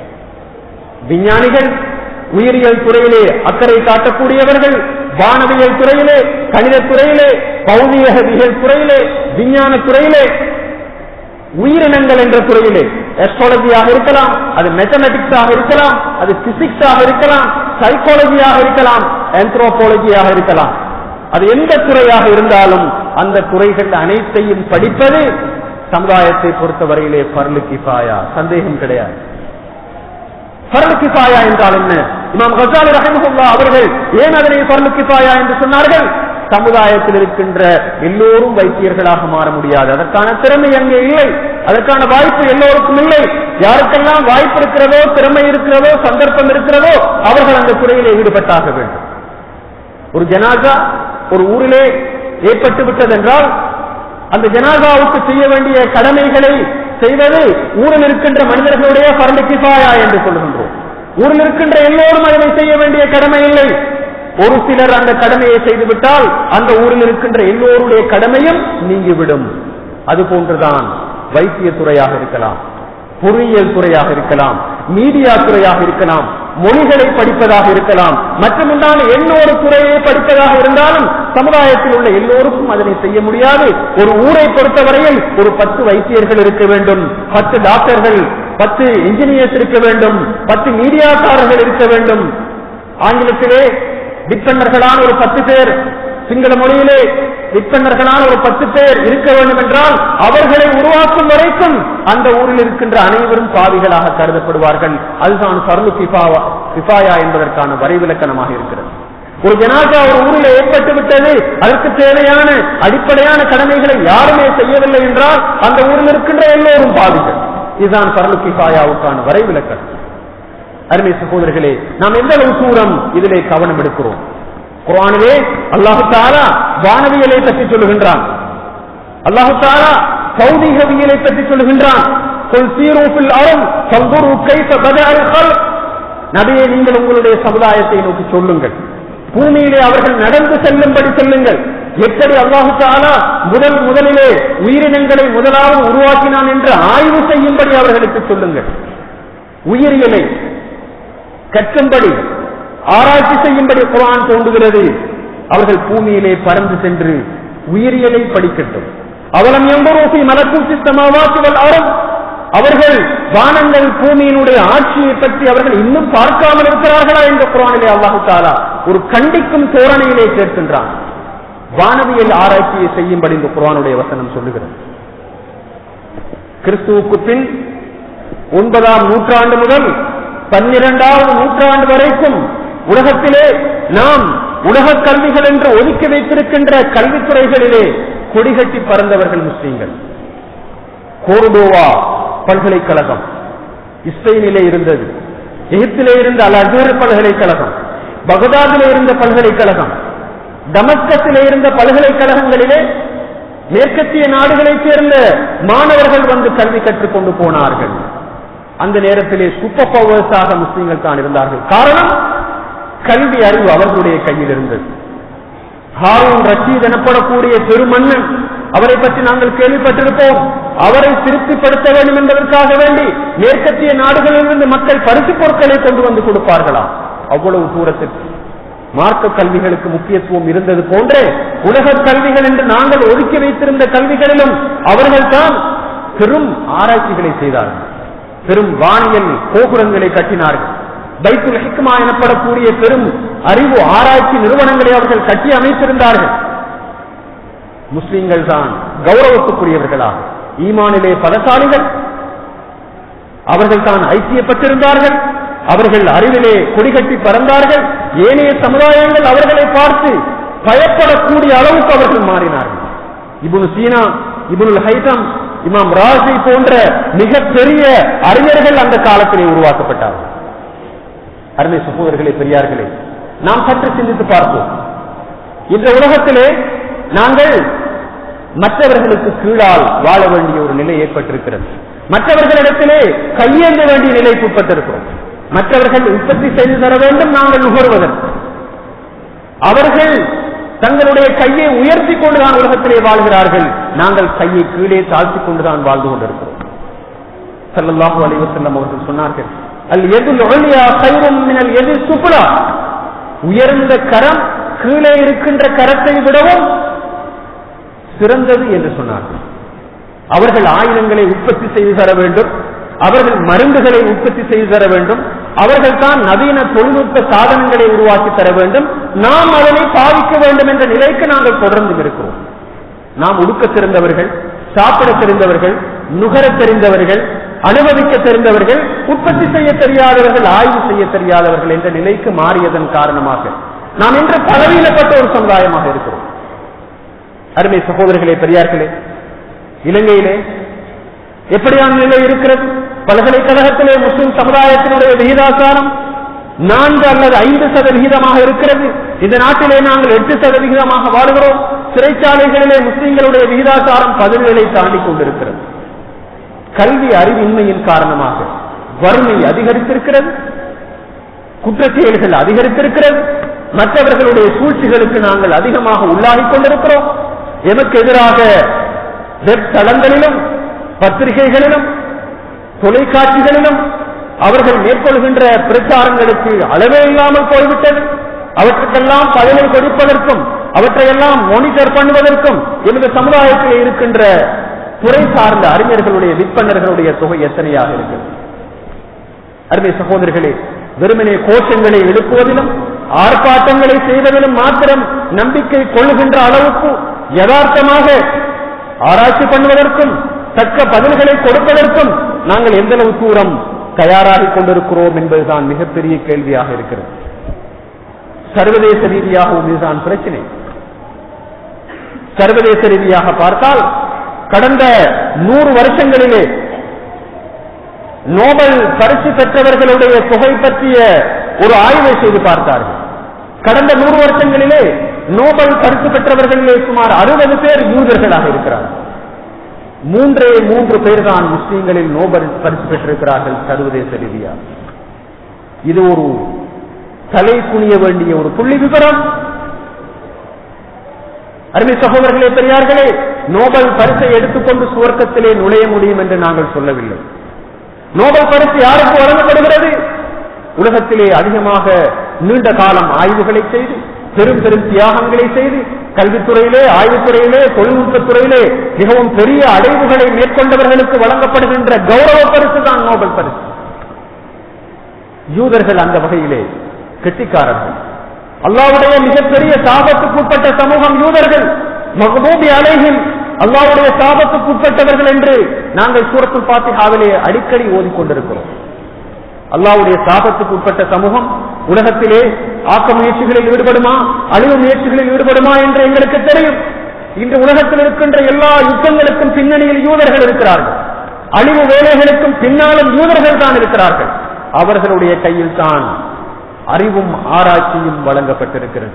விஞ்ஞானிகள் உயிரியல் துறையிலே அக்கறை காட்டக்கூடியவர்கள் வானவியல் துறையிலே கணிதத் துறையிலே பௌதிகவியல் துறையிலே விஞ்ஞான துறையிலே உயிரினங்கள் என்ற துறையிலே எஸ்ட்ராலஜியாக இருக்கலாம் அது மேத்தமெட்டிக்ஸாக இருக்கலாம் அது பிசிக்ஸாக இருக்கலாம் சைக்காலஜியாக இருக்கலாம் ஆந்த்ரோபாலஜியாக இருக்கலாம் அது எந்த துறையாக இருந்தாலும் அந்த துறைகள் அனைத்தையும் படிப்பது சமுதாயத்தை பொறுத்தவரையிலே பர்லு கிஃபாயா சந்தேகம் கிடையாது பர்லு கிஃபாயா என்றால் என்ன இமாம் கசாலி ரஹமுல்லா அவர்கள் ஏன் அதனை பர்லு கிஃபாயா என்று சொன்னார்கள் சமுதாயத்தில் இருக்கின்ற எல்லோரும் வைத்தியர்களாக மாற முடியாது அதற்கான திறமை அங்கே இல்லை அதற்கான வாய்ப்பு எல்லோருக்கும் இல்லை யாருக்கெல்லாம் வாய்ப்பு இருக்கிறதோ திறமை இருக்கிறதோ சந்தர்ப்பம் இருக்கிறதோ அவர்கள் அந்த துறையிலே ஈடுபட்டாக வேண்டும் ஒரு ஜனாசா ஒரு ஊரிலே ஏற்பட்டு விட்டதென்றால் அந்த ஜனாசாவுக்கு செய்ய வேண்டிய கடமைகளை செய்வது ஊரில் இருக்கின்ற மனிதர்களுடைய பரண்டு கிஃபாயா என்று சொல்லுகின்றோம் ஊரில் இருக்கின்ற எல்லோரும் அதனை செய்ய வேண்டிய கடமை இல்லை ஒரு சிலர் அந்த கடமையை செய்துவிட்டால் அந்த ஊரில் இருக்கின்ற எல்லோருடைய கடமையும் நீங்கிவிடும் அது போன்றுதான் வைத்திய துறையாக இருக்கலாம் பொறியியல் துறையாக இருக்கலாம் மீடியா துறையாக இருக்கலாம் மொழிகளை படிப்பதாக இருக்கலாம் மற்றமுண்டான எண்ணொரு துறையை படிப்பதாக இருந்தாலும் சமுதாயத்தில் உள்ள எல்லோருக்கும் அதனை செய்ய முடியாது ஒரு ஊரை பொறுத்தவரையில் ஒரு பத்து வைத்தியர்கள் இருக்க வேண்டும் பத்து டாக்டர்கள் பத்து இன்ஜினியர்ஸ் இருக்க வேண்டும் பத்து மீடியாக்காரர்கள் இருக்க வேண்டும் ஆங்கிலத்திலே விற்பனர்களான ஒரு பத்து பேர் சிங்கள மொழியிலே விற்பனர்களான ஒரு பத்து பேர் இருக்க வேண்டும் என்றால் அவர்களை உருவாக்கும் வரைக்கும் அந்த ஊரில் இருக்கின்ற அனைவரும் பாவிகளாக கருதப்படுவார்கள் அதுதான் சர்வு கிஃபாவா கிஃபாயா என்பதற்கான வரைவிலக்கணமாக இருக்கிறது ஒரு ஜனாசா ஒரு ஊரில் ஏற்பட்டு விட்டது அதற்கு தேவையான அடிப்படையான கடமைகளை யாருமே செய்யவில்லை என்றால் அந்த ஊரில் இருக்கின்ற எல்லோரும் பாவிகள் இதுதான் சர்வு கிஃபாயாவுக்கான வரைவிலக்கணம் அருமை சகோதரர்களே நாம் எந்த அளவு தூரம் இதிலே கவனம் எடுக்கிறோம் குரானிலே அல்லாஹு தாலா வானவியலை பற்றி சொல்லுகின்றான் அல்லாஹு தாலா சௌதிகவியலை பற்றி சொல்லுகின்றான் கொல் சீரூபில் அரும் சங்குரு கைச பதால் நபியை நீங்கள் உங்களுடைய சமுதாயத்தை நோக்கி சொல்லுங்கள் பூமியிலே அவர்கள் நடந்து செல்லும்படி செல்லுங்கள் எப்படி அல்லாஹு தாலா முதல் முதலிலே உயிரினங்களை முதலாவது உருவாக்கினான் என்று ஆய்வு செய்யும்படி அவர்களுக்கு சொல்லுங்கள் உயிரியலை கற்றும்படி ஆராய்ச்சி செய்யும்படி குரான் தோன்றுகிறது அவர்கள் பூமியிலே பறந்து சென்று உயிரியலை படிக்கட்டும் அவலம் எம்பரோசி மலக்கூசி சமாவாக்குகள் அறம் அவர்கள் வானங்கள் பூமியினுடைய ஆட்சியை பற்றி அவர்கள் இன்னும் பார்க்காமல் இருக்கிறார்களா என்ற குரானிலே அல்லாஹு தாலா ஒரு கண்டிக்கும் தோரணையிலே கேட்கின்றான் வானவியல் ஆராய்ச்சியை செய்யும்படி இந்த குரானுடைய வசனம் சொல்லுகிறது கிறிஸ்துவுக்கு பின் ஒன்பதாம் நூற்றாண்டு முதல் பன்னிரண்டாவது நூற்றாண்டு வரைக்கும் உலகத்திலே நாம் உலக கல்விகள் என்று ஒதுக்கி வைத்திருக்கின்ற கல்வித்துறைகளிலே கொடிகட்டி பறந்தவர்கள் முஸ்லீம்கள் கோர்டோவா பல்கலைக்கழகம் இஸ்பெயினிலே இருந்தது எகிப்திலே இருந்த அல் அஜர் பல்கலைக்கழகம் பகதாதிலே இருந்த பல்கலைக்கழகம் டமஸ்கஸிலே இருந்த பல்கலைக்கழகங்களிலே மேற்கத்திய நாடுகளைச் சேர்ந்த மாணவர்கள் வந்து கல்வி கற்றுக்கொண்டு போனார்கள் அந்த நேரத்திலே சூப்பர் பவர்ஸாக முஸ்லீம்கள் தான் இருந்தார்கள் காரணம் கல்வி அறிவு அவர்களுடைய கையில் இருந்தது ஹாரூன் ரஷீத் எனப்படக்கூடிய பெருமன்னன் அவரை பற்றி நாங்கள் கேள்விப்பட்டிருப்போம் அவரை திருப்திப்படுத்த வேண்டும் என்பதற்காக வேண்டி மேற்கத்திய நாடுகளிலிருந்து மக்கள் பரிசு பொருட்களை கொண்டு வந்து கொடுப்பார்களாம் அவ்வளவு தூரத்திற்கு மார்க்க கல்விகளுக்கு முக்கியத்துவம் இருந்தது போன்றே உலக கல்விகள் என்று நாங்கள் ஒதுக்கி வைத்திருந்த கல்விகளிலும் அவர்கள் தான் பெரும் ஆராய்ச்சிகளை செய்தார்கள் பெரும் வானியல் கோபுரங்களை கட்டினார்கள் பைத்துல் ஹிக்மா எனப்படக்கூடிய பெரும் அறிவு ஆராய்ச்சி நிறுவனங்களை அவர்கள் கட்டி அமைத்திருந்தார்கள் முஸ்லிம்கள் தான் கௌரவத்துக்குரியவர்களா ஈமானிலே பலசாலிகள் அவர்கள் தான் ஐக்கியப்பட்டிருந்தார்கள் அவர்கள் அறிவிலே கொடிகட்டி பறந்தார்கள் ஏனைய சமுதாயங்கள் அவர்களை பார்த்து பயப்படக்கூடிய அளவுக்கு அவர்கள் மாறினார்கள் இபுனு சீனா இபுனுல் ஹைதம் இமாம் ராசி போன்ற மிகப்பெரிய அறிஞர்கள் அந்த காலத்திலே உருவாக்கப்பட்டார்கள் அருமை சகோதரர்களே பெரியார்களே நாம் சற்று சிந்தித்து பார்ப்போம் இந்த உலகத்திலே நாங்கள் மற்றவர்களுக்கு கீழால் வாழ வேண்டிய ஒரு நிலை ஏற்பட்டிருக்கிறது மற்றவர்களிடத்திலே கையேந்த வேண்டிய நிலைக்கு உட்பட்டிருக்கிறோம் மற்றவர்கள் உற்பத்தி செய்து தர வேண்டும் நாங்கள் நுகர்வதற்கு அவர்கள் தங்களுடைய கையை உயர்த்தி கொண்டுதான் உலகத்திலே வாழ்கிறார்கள் நாங்கள் கையை கீழே தாழ்த்தி கொண்டுதான் வாழ்ந்து கொண்டிருக்கிறோம் ஸல்லல்லாஹு அலைஹி வஸல்லம் அவர்கள் சொன்னார்கள் அல் எதுல் உலியா கைரும் மினல் எது சுப்லா உயர்ந்த கரம் கீழே இருக்கின்ற கரத்தை விடவும் சிறந்தது என்று சொன்னார்கள் அவர்கள் ஆயுதங்களை உற்பத்தி செய்து தர வேண்டும் அவர்கள் மருந்துகளை உற்பத்தி செய்து தர வேண்டும் அவர்கள் தான் நவீன தொழில்நுட்ப சாதனங்களை உருவாக்கி தர வேண்டும் நாம் அதனை பாவிக்க வேண்டும் என்ற நிலைக்கு நாங்கள் தொடர்ந்து இருக்கிறோம் நாம் உடுக்க தெரிந்தவர்கள் சாப்பிட தெரிந்தவர்கள் நுகர தெரிந்தவர்கள் அனுபவிக்க தெரிந்தவர்கள் உற்பத்தி செய்ய தெரியாதவர்கள் ஆய்வு செய்ய தெரியாதவர்கள் என்ற நிலைக்கு மாறியதன் காரணமாக நாம் இன்று பலவீனப்பட்ட ஒரு சமுதாயமாக இருக்கிறோம் அருமை சகோதரர்களே பெரியார்களே இலங்கையிலே எப்படியான நிலை இருக்கிறது பல்கலைக்கழகத்திலே முஸ்லிம் சமுதாயத்தினுடைய விகிதாசாரம் நான்கு அல்லது ஐந்து சதவிகிதமாக இருக்கிறது இந்த நாட்டிலே நாங்கள் எட்டு சதவிகிதமாக வாழ்கிறோம் சிறைச்சாலைகளிலே முஸ்லிம்களுடைய விகிதாசாரம் பதினேழை தாண்டி கொண்டிருக்கிறது கல்வி அறிவின்மையின் காரணமாக வறுமை அதிகரித்திருக்கிறது குற்றச்செயல்கள் அதிகரித்திருக்கிறது மற்றவர்களுடைய சூழ்ச்சிகளுக்கு நாங்கள் அதிகமாக உள்ளாகிக் கொண்டிருக்கிறோம் எமக்கு எதிராக வெப் தளங்களிலும் பத்திரிகைகளிலும் தொலைக்காட்சிகளிலும் அவர்கள் மேற்கொள்கின்ற பிரச்சாரங்களுக்கு அளவே இல்லாமல் போய்விட்டது அவற்றுக்கெல்லாம் பதிலை கொடுப்பதற்கும் அவற்றையெல்லாம் மானிட்டர் பண்ணுவதற்கும் எமது சமுதாயத்தில் இருக்கின்ற துறை சார்ந்த அறிஞர்களுடைய விற்பனர்களுடைய தொகை எத்தனையாக இருக்கிறது அருமை சகோதரர்களே வெறுமனே கோஷங்களை எழுப்புவதிலும் ஆர்ப்பாட்டங்களை செய்வதிலும் மாத்திரம் நம்பிக்கை கொள்ளுகின்ற அளவுக்கு யதார்த்தமாக ஆராய்ச்சி பண்ணுவதற்கும் தக்க பதில்களை கொடுப்பதற்கும் நாங்கள் எந்த அளவு தூரம் தயாராகிக் கொண்டிருக்கிறோம் என்பதுதான் மிகப்பெரிய கேள்வியாக இருக்கிறது சர்வதேச ரீதியாகவும் இதுதான் பிரச்சனை சர்வதேச ரீதியாக பார்த்தால் கடந்த நூறு வருஷங்களிலே நோபல் பரிசு பெற்றவர்களுடைய தொகை பற்றிய ஒரு ஆய்வை செய்து பார்த்தார்கள் கடந்த நூறு வருஷங்களிலே நோபல் பரிசு பெற்றவர்களிலே சுமார் அறுபது பேர் யூதர்களாக இருக்கிறார்கள் மூன்றே மூன்று பேர் தான் முஸ்லீம்களில் நோபல் பரிசு பெற்றிருக்கிறார்கள் சர்வதேச ரீதியாக இது ஒரு தலை குனிய வேண்டிய ஒரு புள்ளி விவரம் அருமை சகோதரர்களே பெரியார்களே நோபல் பரிசை எடுத்துக்கொண்டு சுவர்க்கத்திலே நுழைய முடியும் என்று நாங்கள் சொல்லவில்லை நோபல் பரிசு யாருக்கு வழங்கப்படுகிறது உலகத்திலே அதிகமாக நீண்ட காலம் ஆய்வுகளை செய்து பெரும் பெரும் தியாகங்களை செய்து கல்வித்துறையிலே ஆய்வுத்துறையிலே தொழில்நுட்பத் துறையிலே மிகவும் பெரிய அடைவுகளை மேற்கொண்டவர்களுக்கு வழங்கப்படுகின்ற கௌரவ பரிசு தான் நோபல் பரிசு யூதர்கள் அந்த வகையிலே கெட்டிக்காரர்கள் அல்லாவுடைய மிகப்பெரிய சாபத்துக்குட்பட்ட சமூகம் யூதர்கள் மகபூபி அலைகள் அல்லாவுடைய சாபத்துக்குட்பட்டவர்கள் என்று நாங்கள் சூரத்துல் பாத்திஹாவிலே அடிக்கடி ஓதிக்கொண்டிருக்கிறோம் அல்லாவுடைய சாபத்துக்கு உட்பட்ட சமூகம் உலகத்திலே ஆக்க முயற்சிகளில் ஈடுபடுமா அழிவு முயற்சிகளில் ஈடுபடுமா என்று எங்களுக்கு தெரியும் இன்று உலகத்தில் இருக்கின்ற எல்லா யுத்தங்களுக்கும் பின்னணியில் யூதர்கள் இருக்கிறார்கள் அழிவு வேலைகளுக்கும் பின்னாலும் யூதர்கள் தான் இருக்கிறார்கள் அவர்களுடைய கையில் தான் அறிவும் ஆராய்ச்சியும் வழங்கப்பட்டிருக்கிறது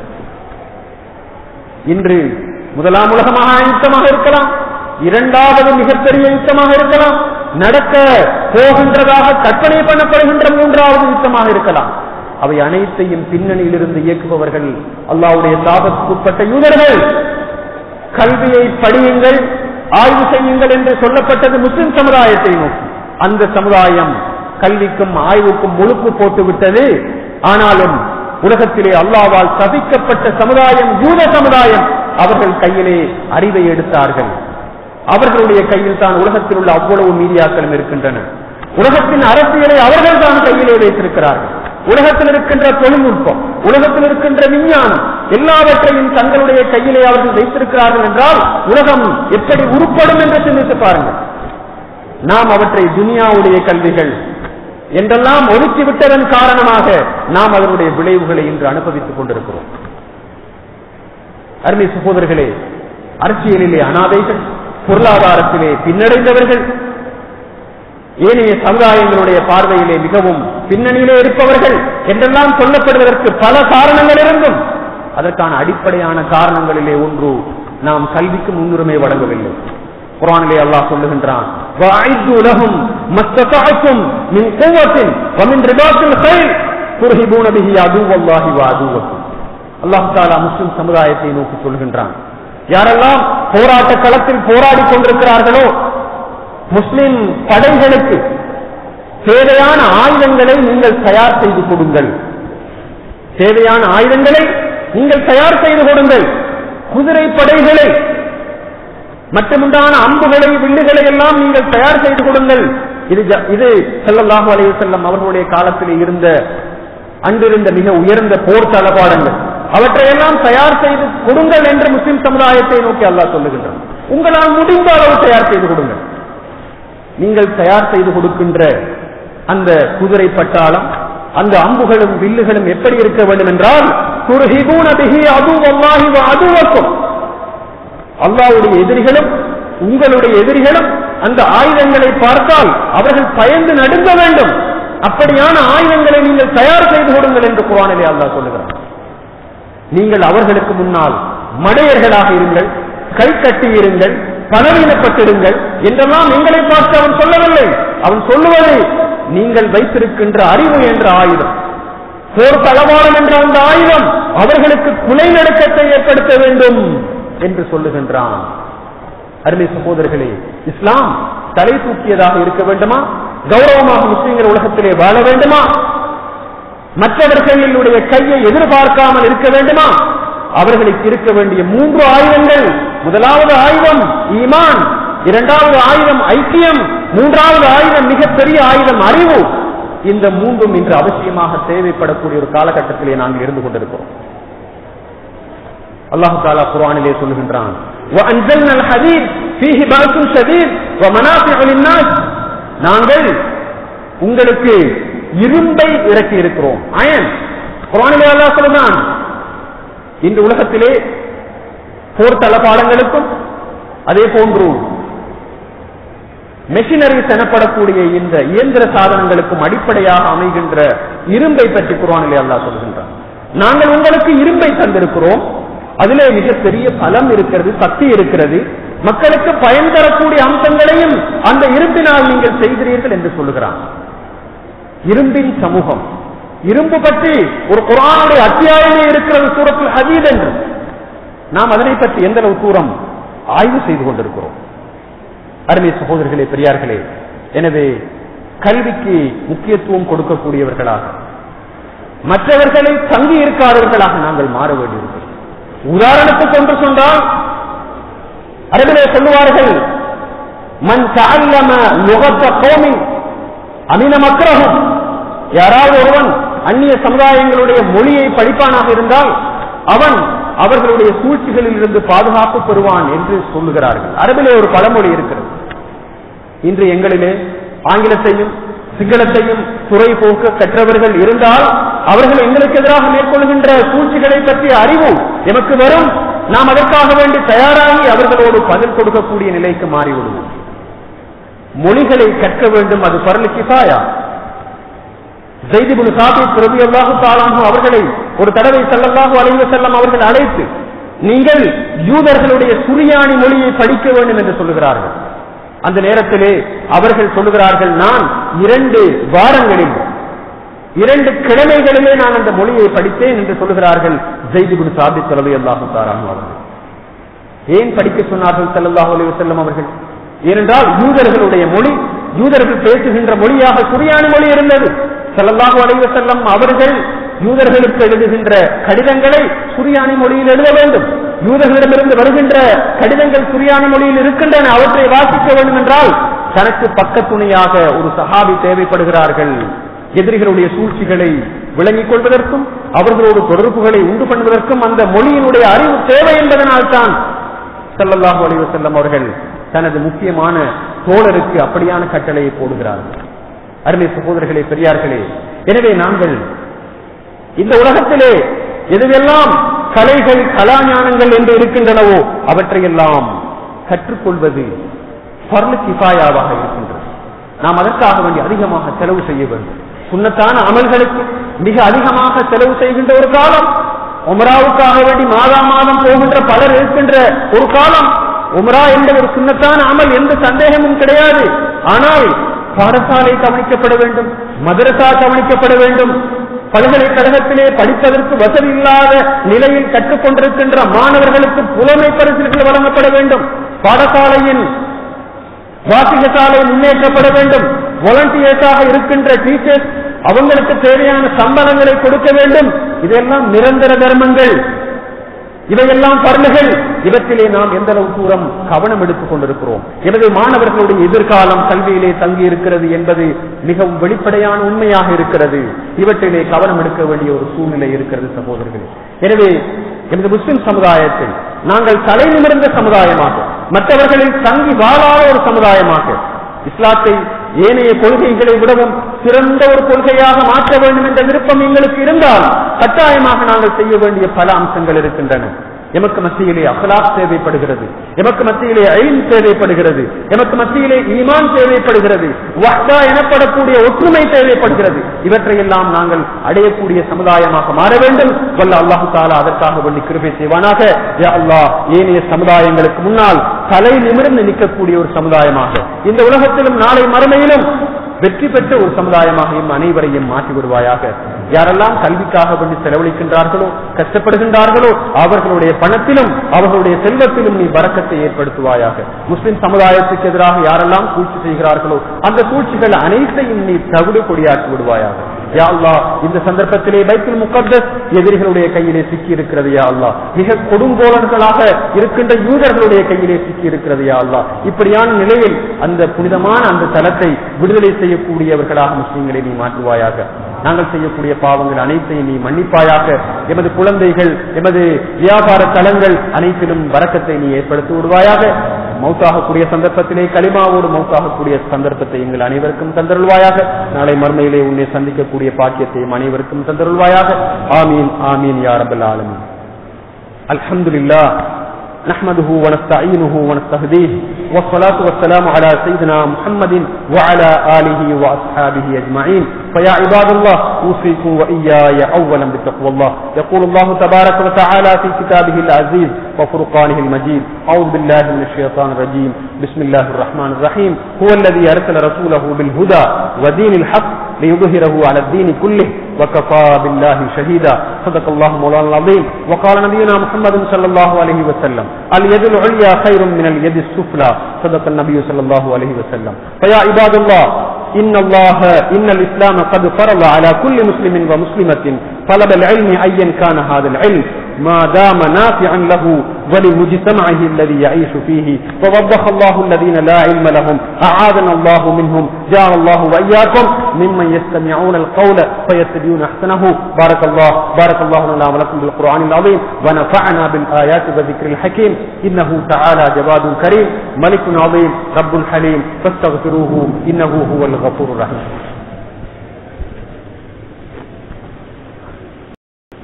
இன்று முதலாம் உலகமாக யுத்தமாக இருக்கலாம் இரண்டாவது மிகப்பெரிய யுத்தமாக இருக்கலாம் நடக்க போகின்றதாக கற்பனை பண்ணப்படுகின்ற மூன்றாவது யுத்தமாக இருக்கலாம் அவை அனைத்தையும் பின்னணியில் இருந்து இயக்குபவர்கள் அல்லாவுடைய சாபத்துக்குட்பட்ட யூதர்கள் கல்வியை படியுங்கள் ஆய்வு செய்யுங்கள் என்று சொல்லப்பட்டது முஸ்லிம் சமுதாயத்தை நோக்கி அந்த சமுதாயம் கல்விக்கும் ஆய்வுக்கும் முழுக்கு போட்டு விட்டது ஆனாலும் உலகத்திலே அல்லாவால் சபிக்கப்பட்ட சமுதாயம் யூத சமுதாயம் அவர்கள் கையிலே அறிவை எடுத்தார்கள் அவர்களுடைய கையில் தான் உலகத்தில் உள்ள அவ்வளவு மீடியாக்களும் இருக்கின்றன உலகத்தின் அரசியலை அவர்கள் தான் கையிலே வைத்திருக்கிறார்கள் உலகத்தில் இருக்கின்ற தொழில்நுட்பம் உலகத்தில் இருக்கின்ற விஞ்ஞானம் எல்லாவற்றையும் தங்களுடைய கையிலே அவர்கள் வைத்திருக்கிறார்கள் என்றால் உலகம் எப்படி உருப்படும் என்று சிந்தித்து பாருங்கள் நாம் அவற்றை துனியாவுடைய கல்விகள் என்றெல்லாம் ஒதுக்கி விட்டதன் காரணமாக நாம் அதனுடைய விளைவுகளை இன்று அனுபவித்துக் கொண்டிருக்கிறோம் அருமை சகோதரர்களே அரசியலிலே அனாதைகள் பொருளாதாரத்திலே பின்னடைந்தவர்கள் ஏனைய சமுதாயங்களுடைய பார்வையிலே மிகவும் பின்னணியிலே இருப்பவர்கள் என்றெல்லாம் சொல்லப்படுவதற்கு பல காரணங்கள் இருந்தும் அதற்கான அடிப்படையான காரணங்களிலே ஒன்று நாம் கல்விக்கு முன்னுரிமை வழங்கவில்லை குரானிலே அல்லாஹ் சொல்லுகின்றான் وَأَعِدُّوا لَهُمْ مَا اسْتَطَعْتُمْ مِنْ قُوَّةٍ وَمِنْ رِبَاطِ الْخَيْلِ تُرْهِبُونَ بِهِ عَدُوَّ اللَّهِ وَعَدُوَّكُمْ அல்லாஹ் தாலா முஸ்லிம் சமுதாயத்தை நோக்கி சொல்கின்றான் யாரெல்லாம் போராட்ட களத்தில் போராடி கொண்டிருக்கிறார்களோ முஸ்லிம் படைகளுக்கு தேவையான ஆயுதங்களை நீங்கள் தயார் செய்து கொடுங்கள் தேவையான ஆயுதங்களை நீங்கள் தயார் செய்து கொடுங்கள் குதிரை படைகளை மற்றமுண்டான அம்புகளை வில்லுகளை எல்லாம் நீங்கள் தயார் செய்து கொடுங்கள் இது ஜ- இது ஸல்லல்லாஹு அலைஹி வஸல்லம் அவர்களுடைய காலத்தில் இருந்த அன்றிருந்த மிக உயர்ந்த போர் தளபாடங்கள் அவற்றையெல்லாம் தயார் செய்து கொடுங்கள் என்று முஸ்லிம் சமுதாயத்தை நோக்கி அல்லாஹ் சொல்லுகின்றான் உங்களால் முடிந்த அளவு தயார் செய்து கொடுங்கள் நீங்கள் தயார் செய்து கொடுக்கின்ற அந்த குதிரை பட்டாளம் அந்த அம்புகளும் வில்லுகளும் எப்படி இருக்க வேண்டும் என்றால் துர்ஹிபூன பிஹி அதுவல்லாஹி வ அதுவக்கும் அல்லாஹ்வுடைய எதிரிகளும் உங்களுடைய எதிரிகளும் அந்த ஆயுதங்களை பார்த்தால் அவர்கள் பயந்து நடுங்க வேண்டும் அப்படியான ஆயுதங்களை நீங்கள் தயார் செய்து கொடுங்கள் என்று குரானிலே அல்லாஹ் சொல்லுகிறார் நீங்கள் அவர்களுக்கு முன்னால் மடையர்களாக இருங்கள் கை கட்டி இருங்கள் பலவீனப்பட்டிருங்கள் என்றெல்லாம் எங்களை பார்த்து அவன் சொல்லவில்லை அவன் சொல்லுவது நீங்கள் வைத்திருக்கின்ற அறிவு என்ற ஆயுதம் போர் தளவாடம் என்ற அந்த ஆயுதம் அவர்களுக்கு குலை நடுக்கத்தை ஏற்படுத்த வேண்டும் என்று சொல்லுகின்றான் அருமை சகோதரர்களே இஸ்லாம் தலை தூக்கியதாக இருக்க வேண்டுமா கௌரவமாக முஸ்லிம்கள் உலகத்திலே வாழ வேண்டுமா மற்றவர்களுடைய கையை எதிர்பார்க்காமல் இருக்க வேண்டுமா அவர்களுக்கு இருக்க வேண்டிய மூன்று ஆயுதங்கள் முதலாவது ஆயுதம் ஈமான் இரண்டாவது ஆயுதம் ஐக்கியம் மூன்றாவது ஆயுதம் மிகப்பெரிய ஆயுதம் அறிவு இந்த மூன்றும் இன்று அவசியமாக தேவைப்படக்கூடிய ஒரு காலகட்டத்திலே நாங்கள் இருந்து கொண்டிருக்கிறோம் அல்லாஹு தாலா குர்ஆனிலே சொல்லுகின்றான் وَأَنزَلْنَا الْحَدِيدَ فِيهِ بَأْسٌ شَدِيدٌ وَمَنَافِعُ لِلنَّاسِ நாங்கள் உங்களுக்கு இரும்பை இறக்கி இருக்கிறோம் அயன் குர்ஆனிலே அல்லாஹ் சொல்லுகிறான் இன்று உலகத்திலே போர் தளபாடங்களுக்கும் அதே போன்று மெஷினரிஸ் எனப்படக்கூடிய இந்த இயந்திர சாதனங்களுக்கும் அடிப்படையாக அமைகின்ற இரும்பை பற்றி குர்ஆனிலே அல்லாஹ் சொல்கின்றான் நாங்கள் உங்களுக்கு இரும்பை தந்திருக்கிறோம் அதிலே மிகப்பெரிய பலம் இருக்கிறது சக்தி இருக்கிறது மக்களுக்கு பயன் தரக்கூடிய அம்சங்களையும் அந்த இரும்பினால் நீங்கள் செய்கிறீர்கள் என்று சொல்லுகிறான் இரும்பின் சமூகம் இரும்பு பற்றி ஒரு குரானுடைய அத்தியாயமே இருக்கிறது சூரத்தில் ஹதீத் என்று நாம் அதனை பற்றி எந்த அளவு தூரம் ஆய்வு செய்து கொண்டிருக்கிறோம் அருமை சகோதரர்களே பெரியார்களே எனவே கல்விக்கு முக்கியத்துவம் கொடுக்கக்கூடியவர்களாக மற்றவர்களை தங்கி இருக்காதவர்களாக நாங்கள் மாற வேண்டியிருக்கிறோம் உதாரணத்துக்கு ஒன்று சொன்னால் அரபிலே சொல்லுவார்கள் மண் தஅல்லம லுகத்த கோமி அமின மக்ரஹும் யாராவது ஒருவன் அந்நிய சமுதாயங்களுடைய மொழியை படிப்பானாக இருந்தால் அவன் அவர்களுடைய சூழ்ச்சிகளில் இருந்து பாதுகாப்பு பெறுவான் என்று சொல்லுகிறார்கள் அரபிலே ஒரு பழமொழி இருக்கிறது இன்று எங்களிலே ஆங்கிலத்தையும் சிங்களத்தையும் துறை போக்க கற்றவர்கள் இருந்தால் அவர்கள் எங்களுக்கு எதிராக மேற்கொள்கின்ற சூழ்ச்சிகளை பற்றிய அறிவு எமக்கு வரும் நாம் அதற்காக வேண்டி தயாராகி அவர்களோடு பதில் கொடுக்கக்கூடிய நிலைக்கு மாறிவிடுவோம் மொழிகளை கற்க வேண்டும் அது பரலு கிஃபாயா ஜெய்திபுல் சாபித் ரபி அல்லாஹு தாலானு அவர்களை ஒரு தடவை செல்லல்லாஹு அலைவ செல்லம் அவர்கள் அழைத்து நீங்கள் யூதர்களுடைய சுரியானி மொழியை படிக்க வேண்டும் என்று சொல்லுகிறார்கள் அந்த நேரத்திலே அவர்கள் சொல்லுகிறார்கள் நான் இரண்டு வாரங்களில் இரண்டு கிழமைகளிலே நான் அந்த மொழியை படித்தேன் என்று சொல்லுகிறார்கள் ஜெய்திபுல் சாபித் ரபி அல்லாஹு தாலானு அவர்கள் ஏன் படிக்க சொன்னார்கள் செல்லல்லாஹு அலைவ செல்லம் அவர்கள் ஏனென்றால் யூதர்களுடைய மொழி யூதர்கள் பேசுகின்ற மொழியாக சுரியானி மொழி இருந்தது ஸல்லல்லாஹு அலைஹி வஸல்லம் அவர்கள் யூதர்களுக்கு எழுதுகின்ற கடிதங்களை சுரியானி மொழியில் எழுத வேண்டும் யூதர்களிடமிருந்து வருகின்ற கடிதங்கள் சுரியானி மொழியில் இருக்கின்றன அவற்றை வாசிக்க வேண்டும் என்றால் தனக்கு பக்கத்துணையாக ஒரு சஹாபி தேவைப்படுகிறார்கள் எதிரிகளுடைய சூழ்ச்சிகளை விளங்கிக் கொள்வதற்கும் அவர்களோடு தொடர்புகளை உண்டு பண்ணுவதற்கும் அந்த மொழியினுடைய அறிவு தேவை என்பதனால்தான் ஸல்லல்லாஹு அலைஹி வஸல்லம் அவர்கள் தனது முக்கியமான தோழருக்கு அப்படியான கட்டளையை போடுகிறார்கள் அருமை சகோதரர்களே பெரியார்களே எனவே நாங்கள் இந்த உலகத்திலே எதுவெல்லாம் கலைகள் கலாஞானங்கள் என்று இருக்கின்றனவோ அவற்றையெல்லாம் கற்றுக்கொள்வது பர்லு கிஃபாயாவாக இருக்கின்றது நாம் அதற்காக வேண்டி அதிகமாக செலவு செய்ய வேண்டும் சுண்ணத்தான அமல்களுக்கு மிக அதிகமாக செலவு செய்கின்ற ஒரு காலம் உமராவுக்காக வேண்டி மாதா மாதம் போகின்ற பலர் இருக்கின்ற ஒரு காலம் உமரா என்ற ஒரு சுண்ணத்தான அமல் எந்த சந்தேகமும் கிடையாது ஆனால் பாடசாலை கவனிக்கப்பட வேண்டும் மதரசா கவனிக்கப்பட வேண்டும் பல்கலைக்கழகத்திலே படிப்பதற்கு வசதி இல்லாத நிலையில் கற்றுக்கொண்டிருக்கின்ற மாணவர்களுக்கு புலமை பரிசுகள் வழங்கப்பட வேண்டும் பாடசாலையின் வாசிகசாலை முன்னேற்றப்பட வேண்டும் வாலண்டியர்ஸாக இருக்கின்ற டீச்சர்ஸ் அவங்களுக்கு தேவையான சம்பளங்களை கொடுக்க வேண்டும் இதெல்லாம் நிரந்தர தர்மங்கள் இவையெல்லாம் பருமைகள் இவற்றிலே நாம் எந்த அளவு தூரம் கவனம் எடுத்துக் கொண்டிருக்கிறோம் எனது மாணவர்களுடைய எதிர்காலம் கல்வியிலே தங்கி இருக்கிறது என்பது மிகவும் வெளிப்படையான உண்மையாக இருக்கிறது இவற்றிலே கவனம் எடுக்க வேண்டிய ஒரு சூழ்நிலை இருக்கிறது சகோதரர்களே எனவே எனது முஸ்லிம் சமுதாயத்தில் நாங்கள் தலை நிமிர்ந்த சமுதாயமாக மற்றவர்களில் தங்கி வாழாத ஒரு சமுதாயமாக இஸ்லாத்தை ஏனைய கொள்கைகளை விடவும் சிறந்த ஒரு கொள்கையாக மாற்ற வேண்டும் என்ற விருப்பம் எங்களுக்கு இருந்தால் கட்டாயமாக நாங்கள் செய்ய வேண்டிய பல அம்சங்கள் இருக்கின்றன எமக்கு மத்தியிலே அகலாப் தேவைப்படுகிறது எமக்கு மத்தியிலே ஐன் தேவைப்படுகிறது எமக்கு மத்தியிலே ஈமான் தேவைப்படுகிறது வஹ்தா எனப்படக்கூடிய ஒற்றுமை தேவைப்படுகிறது இவற்றையெல்லாம் நாங்கள் அடையக்கூடிய சமுதாயமாக மாற வேண்டும் வல்ல அல்லாஹு தாலா அதற்காக வேண்டி கிருபை செய்வானாக யா அல்லாஹ் ஏனைய சமுதாயங்களுக்கு முன்னால் தலை நிமிர்ந்து நிற்கக்கூடிய ஒரு சமுதாயமாக இந்த உலகத்திலும் நாளை மறுமையிலும் வெற்றி பெற்ற ஒரு சமுதாயமாக எம் அனைவரையும் மாற்றி விடுவாயாக யாரெல்லாம் கல்விக்காக வேண்டி செலவழிக்கின்றார்களோ கஷ்டப்படுகின்றார்களோ அவர்களுடைய பணத்திலும் அவர்களுடைய செல்வத்திலும் நீ வரக்கத்தை ஏற்படுத்துவாயாக முஸ்லிம் சமுதாயத்துக்கு எதிராக யாரெல்லாம் சூழ்ச்சி செய்கிறார்களோ அந்த சூழ்ச்சிகள் அனைத்தையும் நீ தவிடு கொடியாக்கி விடுவாயாக யா அல்லாஹ் இந்த சந்தர்ப்பத்திலே பைத்துல் முகத்தஸ் எதிரிகளுடைய கையிலே சிக்கி இருக்கிறது யா அல்லாஹ் மிக கொடுங்கோலர்களாக இருக்கின்ற யூதர்களுடைய கையிலே சிக்கி இருக்கிறது யா அல்லாஹ் இப்படியான நிலையில் அந்த புனிதமான அந்த தலத்தை விடுதலை செய்யக்கூடியவர்களாக முஸ்லீம்களை நீ மாற்றுவாயாக நாங்கள் செய்யக்கூடிய பாவங்கள் அனைத்தையும் நீ மன்னிப்பாயாக எமது குழந்தைகள் எமது வியாபார தலங்கள் அனைத்திலும் வரக்கத்தை நீ ஏற்படுத்தி விடுவாயாக மௌத்தாகக்கூடிய சந்தர்ப்பத்திலே களிமாவோடு மௌத்தாகக்கூடிய சந்தர்ப்பத்தை எங்கள் அனைவருக்கும் தந்தருள்வாயாக நாளை மர்மையிலே உன்னை சந்திக்கக்கூடிய பாக்கியத்தையும் அனைவருக்கும் தந்தருள்வாயாக ஆமீன் ஆமீன் யாரபல் ஆலமீன் அல்ஹம்துலில்லாஹ் نحمده ونستعينه ونستهديه والصلاة والسلام على سيدنا محمد وعلى آله وأصحابه أجمعين فيا عباد الله أوصيكم وإياي أولا بتقوى الله يقول الله تبارك وتعالى في كتابه العزيز وفرقانه المجيد أعوذ بالله من الشيطان الرجيم بسم الله الرحمن الرحيم هو الذي أرسل رسوله بالهدى ودين الحق ليظهره على الدين كله وكفى بالله شهيدا صدق الله مولانا العظيم وقال نبينا محمد صلى الله عليه وسلم اليد العليا خير من اليد السفلى صدق النبي صلى الله عليه وسلم فيا عباد الله إن الله إن الإسلام قد فرض على كل مسلم ومسلمة طلب العلم أيا كان هذا العلم ما دام نافعا له ولمجتمعه الذي يعيش فيه ووضح الله الذين لا علم لهم أعاذنا الله منهم جعل الله وإياكم ممن يستمعون القول فيتبعون أحسنه بارك الله بارك الله لنا ولكم بالقرآن العظيم ونفعنا بالآيات والذكر الحكيم إنه تعالى جواد كريم ملك عظيم رب حليم فاستغفروه إنه هو الغفور الرحيم